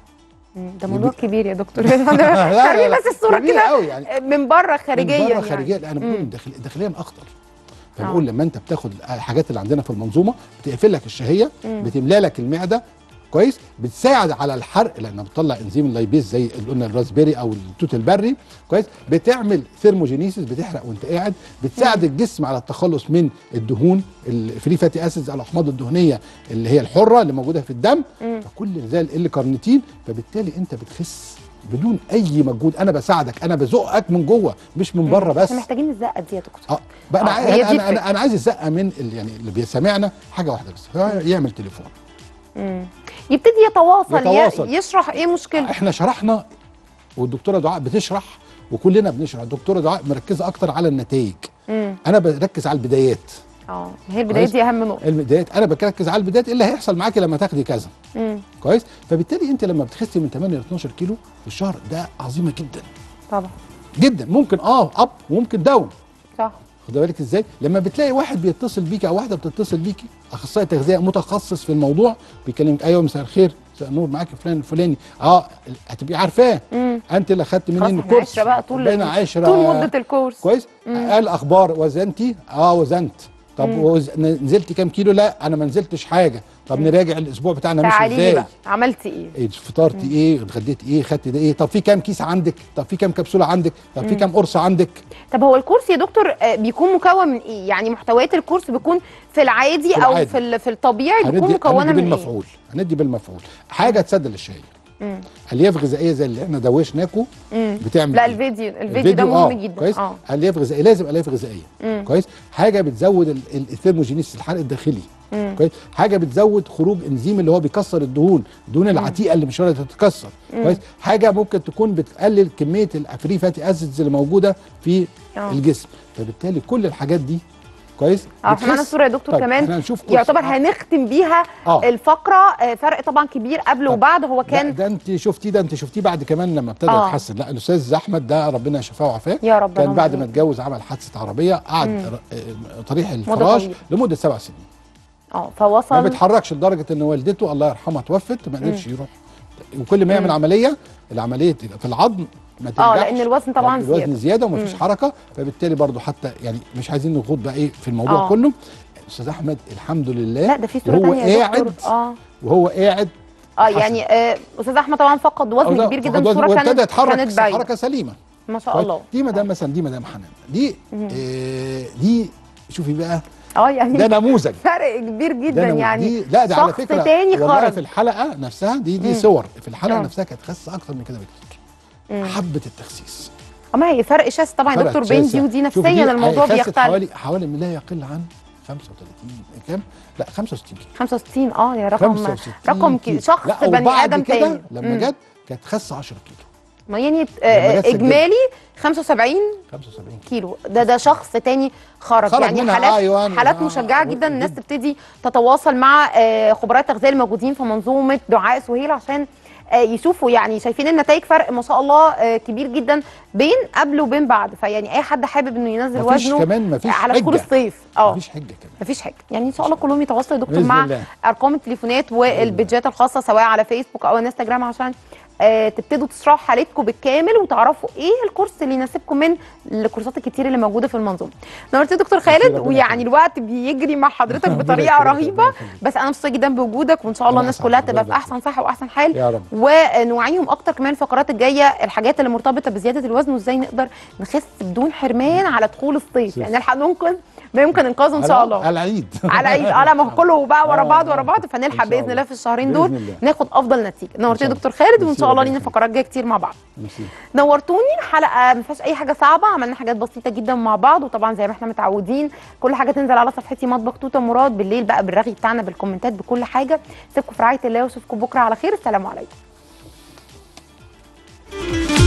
Speaker 1: مم. ده موضوع
Speaker 6: يبقى-
Speaker 1: كبير يا دكتور خليني بس الصوره
Speaker 6: كبير
Speaker 1: كده
Speaker 6: قوي يعني
Speaker 1: من بره خارجيا
Speaker 6: من بره
Speaker 1: يعني.
Speaker 6: خارجيا لا انا بقول
Speaker 1: مم.
Speaker 6: داخل داخليا اخطر
Speaker 1: آه.
Speaker 6: فبقول لما انت بتاخد الحاجات اللي عندنا في المنظومه بتقفل لك الشهيه
Speaker 1: مم.
Speaker 6: بتملى لك المعده كويس بتساعد على الحرق لانها بتطلع انزيم اللايبيز زي اللي قلنا الراسبيري او التوت البري كويس بتعمل ثيرموجينيسيس بتحرق وانت قاعد بتساعد الجسم على التخلص من الدهون الفري فاتي اسيدز الاحماض الدهنيه اللي هي الحره اللي موجوده في الدم
Speaker 1: مم.
Speaker 6: فكل زي ال كارنيتين فبالتالي انت بتخس بدون اي مجهود انا بساعدك انا بزقك من جوه مش من بره بس
Speaker 1: احنا محتاجين الزقه دي يا دكتور
Speaker 6: اه بقى انا
Speaker 1: آه،
Speaker 6: عايز
Speaker 1: هي دي
Speaker 6: انا,
Speaker 1: الفكرة.
Speaker 6: أنا, انا عايز الزقه من ال- يعني اللي بيسمعنا حاجه واحده بس هو يعمل تليفون
Speaker 1: مم. يبتدي يتواصل,
Speaker 6: يتواصل.
Speaker 1: ي- يشرح ايه مشكلته
Speaker 6: احنا شرحنا والدكتوره دعاء بتشرح وكلنا بنشرح الدكتوره دعاء مركزه اكتر على النتائج
Speaker 1: مم.
Speaker 6: انا بركز على البدايات
Speaker 1: اه هي البدايات دي اهم نقطه
Speaker 6: البدايات انا بركز على البدايات ايه اللي هيحصل معاكي لما تاخدي كذا
Speaker 1: مم.
Speaker 6: كويس فبالتالي انت لما بتخسي من 8 ل 12 كيلو في الشهر ده عظيمه جدا
Speaker 1: طبعا
Speaker 6: جدا ممكن اه اب وممكن داون
Speaker 1: صح
Speaker 6: خد بالك ازاي لما بتلاقي واحد بيتصل بيكي او واحده بتتصل بيكي اخصائي تغذيه متخصص في الموضوع بيكلمك ايوه مساء الخير مساء النور معاك فلان الفلاني اه هتبقي عارفاه
Speaker 1: مم.
Speaker 6: انت اللي اخدت
Speaker 1: خلاص
Speaker 6: مني
Speaker 1: احنا
Speaker 6: الكورس
Speaker 1: عشرة بقى طول
Speaker 6: بقينا عشرة
Speaker 1: طول مده الكورس
Speaker 6: كويس قال اخبار وزنتي اه وزنت طب وز... نزلت كام كيلو لا انا ما نزلتش حاجه طب نراجع الاسبوع بتاعنا ماشي
Speaker 1: تعالي لي
Speaker 6: ازاي
Speaker 1: بقى عملتي ايه
Speaker 6: إيه فطرتي ايه اتغديتي ايه خدتي ده ايه طب في كام كيس عندك طب في كام كبسوله عندك طب في كام قرص عندك
Speaker 1: طب هو الكورس يا دكتور آه، بيكون مكون من ايه يعني محتويات الكورس بيكون في العادي
Speaker 6: في
Speaker 1: او
Speaker 6: العادي.
Speaker 1: في ال- في الطبيعي بيكون
Speaker 6: هندي
Speaker 1: مكونه
Speaker 6: هندي
Speaker 1: من ايه
Speaker 6: بالمفعول هندي بالمفعول حاجه تسد الشهيه
Speaker 1: مم.
Speaker 6: الياف غذائيه زي اللي احنا دوشناكو
Speaker 1: مم.
Speaker 6: بتعمل
Speaker 1: لا
Speaker 6: إيه؟
Speaker 1: الفيديو الفيديو ده
Speaker 6: آه،
Speaker 1: مهم جدا
Speaker 6: كويس
Speaker 1: اه
Speaker 6: الياف غذائيه لازم الياف غذائيه
Speaker 1: مم.
Speaker 6: كويس حاجه بتزود ال- ال- الثيرموجينيس الحرق الداخلي
Speaker 1: مم.
Speaker 6: كويس حاجه بتزود خروج انزيم اللي هو بيكسر الدهون الدهون العتيقه اللي مش راضيه تتكسر كويس حاجه ممكن تكون بتقلل كميه الفري فاتي اسيدز اللي موجوده في
Speaker 1: آه.
Speaker 6: الجسم فبالتالي كل الحاجات دي كويس
Speaker 1: اه احنا معانا
Speaker 6: بتخس.
Speaker 1: صوره يا دكتور
Speaker 6: طيب،
Speaker 1: كمان
Speaker 6: احنا هنشوف كورس.
Speaker 1: يعتبر
Speaker 6: آه.
Speaker 1: هنختم بيها
Speaker 6: آه.
Speaker 1: الفقره آه، فرق طبعا كبير قبل
Speaker 6: طب.
Speaker 1: وبعد هو
Speaker 6: ده,
Speaker 1: كان
Speaker 6: ده انت شفتيه ده انت شفتيه بعد كمان لما ابتدى
Speaker 1: آه.
Speaker 6: يتحسن لا الاستاذ احمد ده ربنا يشفاه وعافاه
Speaker 1: يا رب
Speaker 6: كان
Speaker 1: اللهم
Speaker 6: بعد ما
Speaker 1: آمين.
Speaker 6: اتجوز عمل حادثه عربيه قعد ر- آه، طريح الفراش
Speaker 1: طويلة.
Speaker 6: لمده سبع سنين
Speaker 1: اه
Speaker 6: ما
Speaker 1: فوصل
Speaker 6: بيتحركش لدرجه ان والدته الله يرحمها توفت ما قدرش يروح وكل ما يعمل عمليه العمليه في العظم ما ترجعش
Speaker 1: لأن الوزن طبعاً
Speaker 6: الوزن
Speaker 1: زيادة.
Speaker 6: زياده ومفيش حركه فبالتالي برضو حتى يعني مش عايزين نخوض بقى ايه في الموضوع
Speaker 1: آه.
Speaker 6: كله استاذ احمد الحمد لله
Speaker 1: لا ده في صوره
Speaker 6: وهو
Speaker 1: ثانيه يا
Speaker 6: قاعد
Speaker 1: دكتور اه
Speaker 6: وهو قاعد
Speaker 1: اه
Speaker 6: حسن.
Speaker 1: يعني آه، استاذ احمد طبعا فقد وزن
Speaker 6: أو
Speaker 1: كبير
Speaker 6: فقد
Speaker 1: جدا
Speaker 6: وزن
Speaker 1: الصوره
Speaker 6: وابتدى
Speaker 1: كانت
Speaker 6: يتحرك
Speaker 1: كانت باينه
Speaker 6: حركه سليمه
Speaker 1: ما شاء
Speaker 6: كويس؟
Speaker 1: الله
Speaker 6: دي مدام مثلا دي مدام حنان دي آه دي شوفي بقى
Speaker 1: اه يعني
Speaker 6: ده نموذج
Speaker 1: فرق كبير جدا
Speaker 6: ده نموذج.
Speaker 1: يعني
Speaker 6: دي لا ده على
Speaker 1: شخص
Speaker 6: فكره
Speaker 1: تاني
Speaker 6: والله
Speaker 1: خرج
Speaker 6: في الحلقه نفسها دي دي
Speaker 1: مم.
Speaker 6: صور في الحلقه
Speaker 1: آه.
Speaker 6: نفسها كانت خاسه اكتر من كده بكتير
Speaker 1: مم.
Speaker 6: حبه التخسيس
Speaker 1: اما هي فرق شاسع طبعا يا
Speaker 6: فرق
Speaker 1: دكتور
Speaker 6: شاسع.
Speaker 1: بنزي ودي
Speaker 6: شوف دي
Speaker 1: نفسيا الموضوع
Speaker 6: خست
Speaker 1: بيختلف
Speaker 6: حوالي حوالي لا يقل عن 35 كام؟ لا 65 كيلو
Speaker 1: 65 اه يا رقم
Speaker 6: 65
Speaker 1: رقم
Speaker 6: كيلو.
Speaker 1: كي شخص
Speaker 6: لا
Speaker 1: بني
Speaker 6: وبعد
Speaker 1: ادم
Speaker 6: كده
Speaker 1: تاني
Speaker 6: لما
Speaker 1: مم.
Speaker 6: جت كانت خس 10 كيلو
Speaker 1: ما يعني
Speaker 6: لما
Speaker 1: آه،
Speaker 6: جت سجلت.
Speaker 1: اجمالي 75
Speaker 6: 75
Speaker 1: كيلو ده ده شخص تاني خرج,
Speaker 6: خرج
Speaker 1: يعني
Speaker 6: منها
Speaker 1: حالات
Speaker 6: أيوة،
Speaker 1: حالات
Speaker 6: آه،
Speaker 1: مشجعه
Speaker 6: آه،
Speaker 1: جدا الناس
Speaker 6: جداً.
Speaker 1: تبتدي تتواصل مع آه، خبراء التغذيه الموجودين في منظومه دعاء سهيل عشان آه، يشوفوا يعني شايفين النتائج فرق ما شاء الله آه، كبير جدا بين قبل وبين بعد فيعني اي حد حابب انه ينزل
Speaker 6: مفيش
Speaker 1: وزنه
Speaker 6: كمان مفيش
Speaker 1: على دخول
Speaker 6: حجة.
Speaker 1: الصيف اه
Speaker 6: مفيش حجه كمان
Speaker 1: مفيش حاجه يعني ان شاء الله كلهم يتواصلوا يا دكتور
Speaker 6: بإذن
Speaker 1: مع
Speaker 6: الله.
Speaker 1: ارقام التليفونات والبيدجات الخاصه سواء على فيسبوك او انستجرام عشان آه تبتدوا تشرحوا حالتكم بالكامل وتعرفوا ايه الكورس اللي يناسبكم من الكورسات الكتير اللي موجوده في المنظومه. نورتي يا دكتور خالد
Speaker 6: ربنا
Speaker 1: ويعني
Speaker 6: يخليك.
Speaker 1: الوقت بيجري مع حضرتك
Speaker 6: ربنا
Speaker 1: بطريقه
Speaker 6: يخليك،
Speaker 1: رهيبه
Speaker 6: ربنا يخليك.
Speaker 1: بس انا مبسوطه جدا بوجودك وان شاء الله
Speaker 6: ربنا
Speaker 1: الناس
Speaker 6: يسعدك،
Speaker 1: كلها
Speaker 6: الله
Speaker 1: تبقى في
Speaker 6: يبارك
Speaker 1: احسن صحه واحسن حال
Speaker 6: يا رب
Speaker 1: ونوعيهم اكتر كمان الفقرات الجايه الحاجات اللي مرتبطه بزياده الوزن وازاي نقدر نخس بدون حرمان على دخول الصيف يعني نلحق ننقذ ما يمكن انقاذه ان شاء الله
Speaker 6: على العيد
Speaker 1: على عيد اه لا ما هو كله بقى ورا
Speaker 6: آه،
Speaker 1: بعض
Speaker 6: آه.
Speaker 1: ورا بعض
Speaker 6: إن
Speaker 1: فنلحق
Speaker 6: شاء
Speaker 1: باذن
Speaker 6: الله.
Speaker 1: الله في الشهرين
Speaker 6: بإذن
Speaker 1: دول
Speaker 6: الله.
Speaker 1: ناخد افضل نتيجه نورتي
Speaker 6: إن
Speaker 1: يا
Speaker 6: شاء
Speaker 1: دكتور خالد وان
Speaker 6: ميرسي،
Speaker 1: شاء الله
Speaker 6: ربنا
Speaker 1: لينا
Speaker 6: يخليك.
Speaker 1: فقرات جايه كتير مع بعض
Speaker 6: ميرسي.
Speaker 1: نورتوني الحلقه ما فيهاش اي حاجه صعبه عملنا حاجات بسيطه جدا مع بعض وطبعا زي ما احنا متعودين كل حاجه تنزل على صفحتي مطبخ توته مراد بالليل بقى بالرغي بتاعنا بالكومنتات بكل حاجه سيبكم في رعايه الله واشوفكم بكره على خير السلام عليكم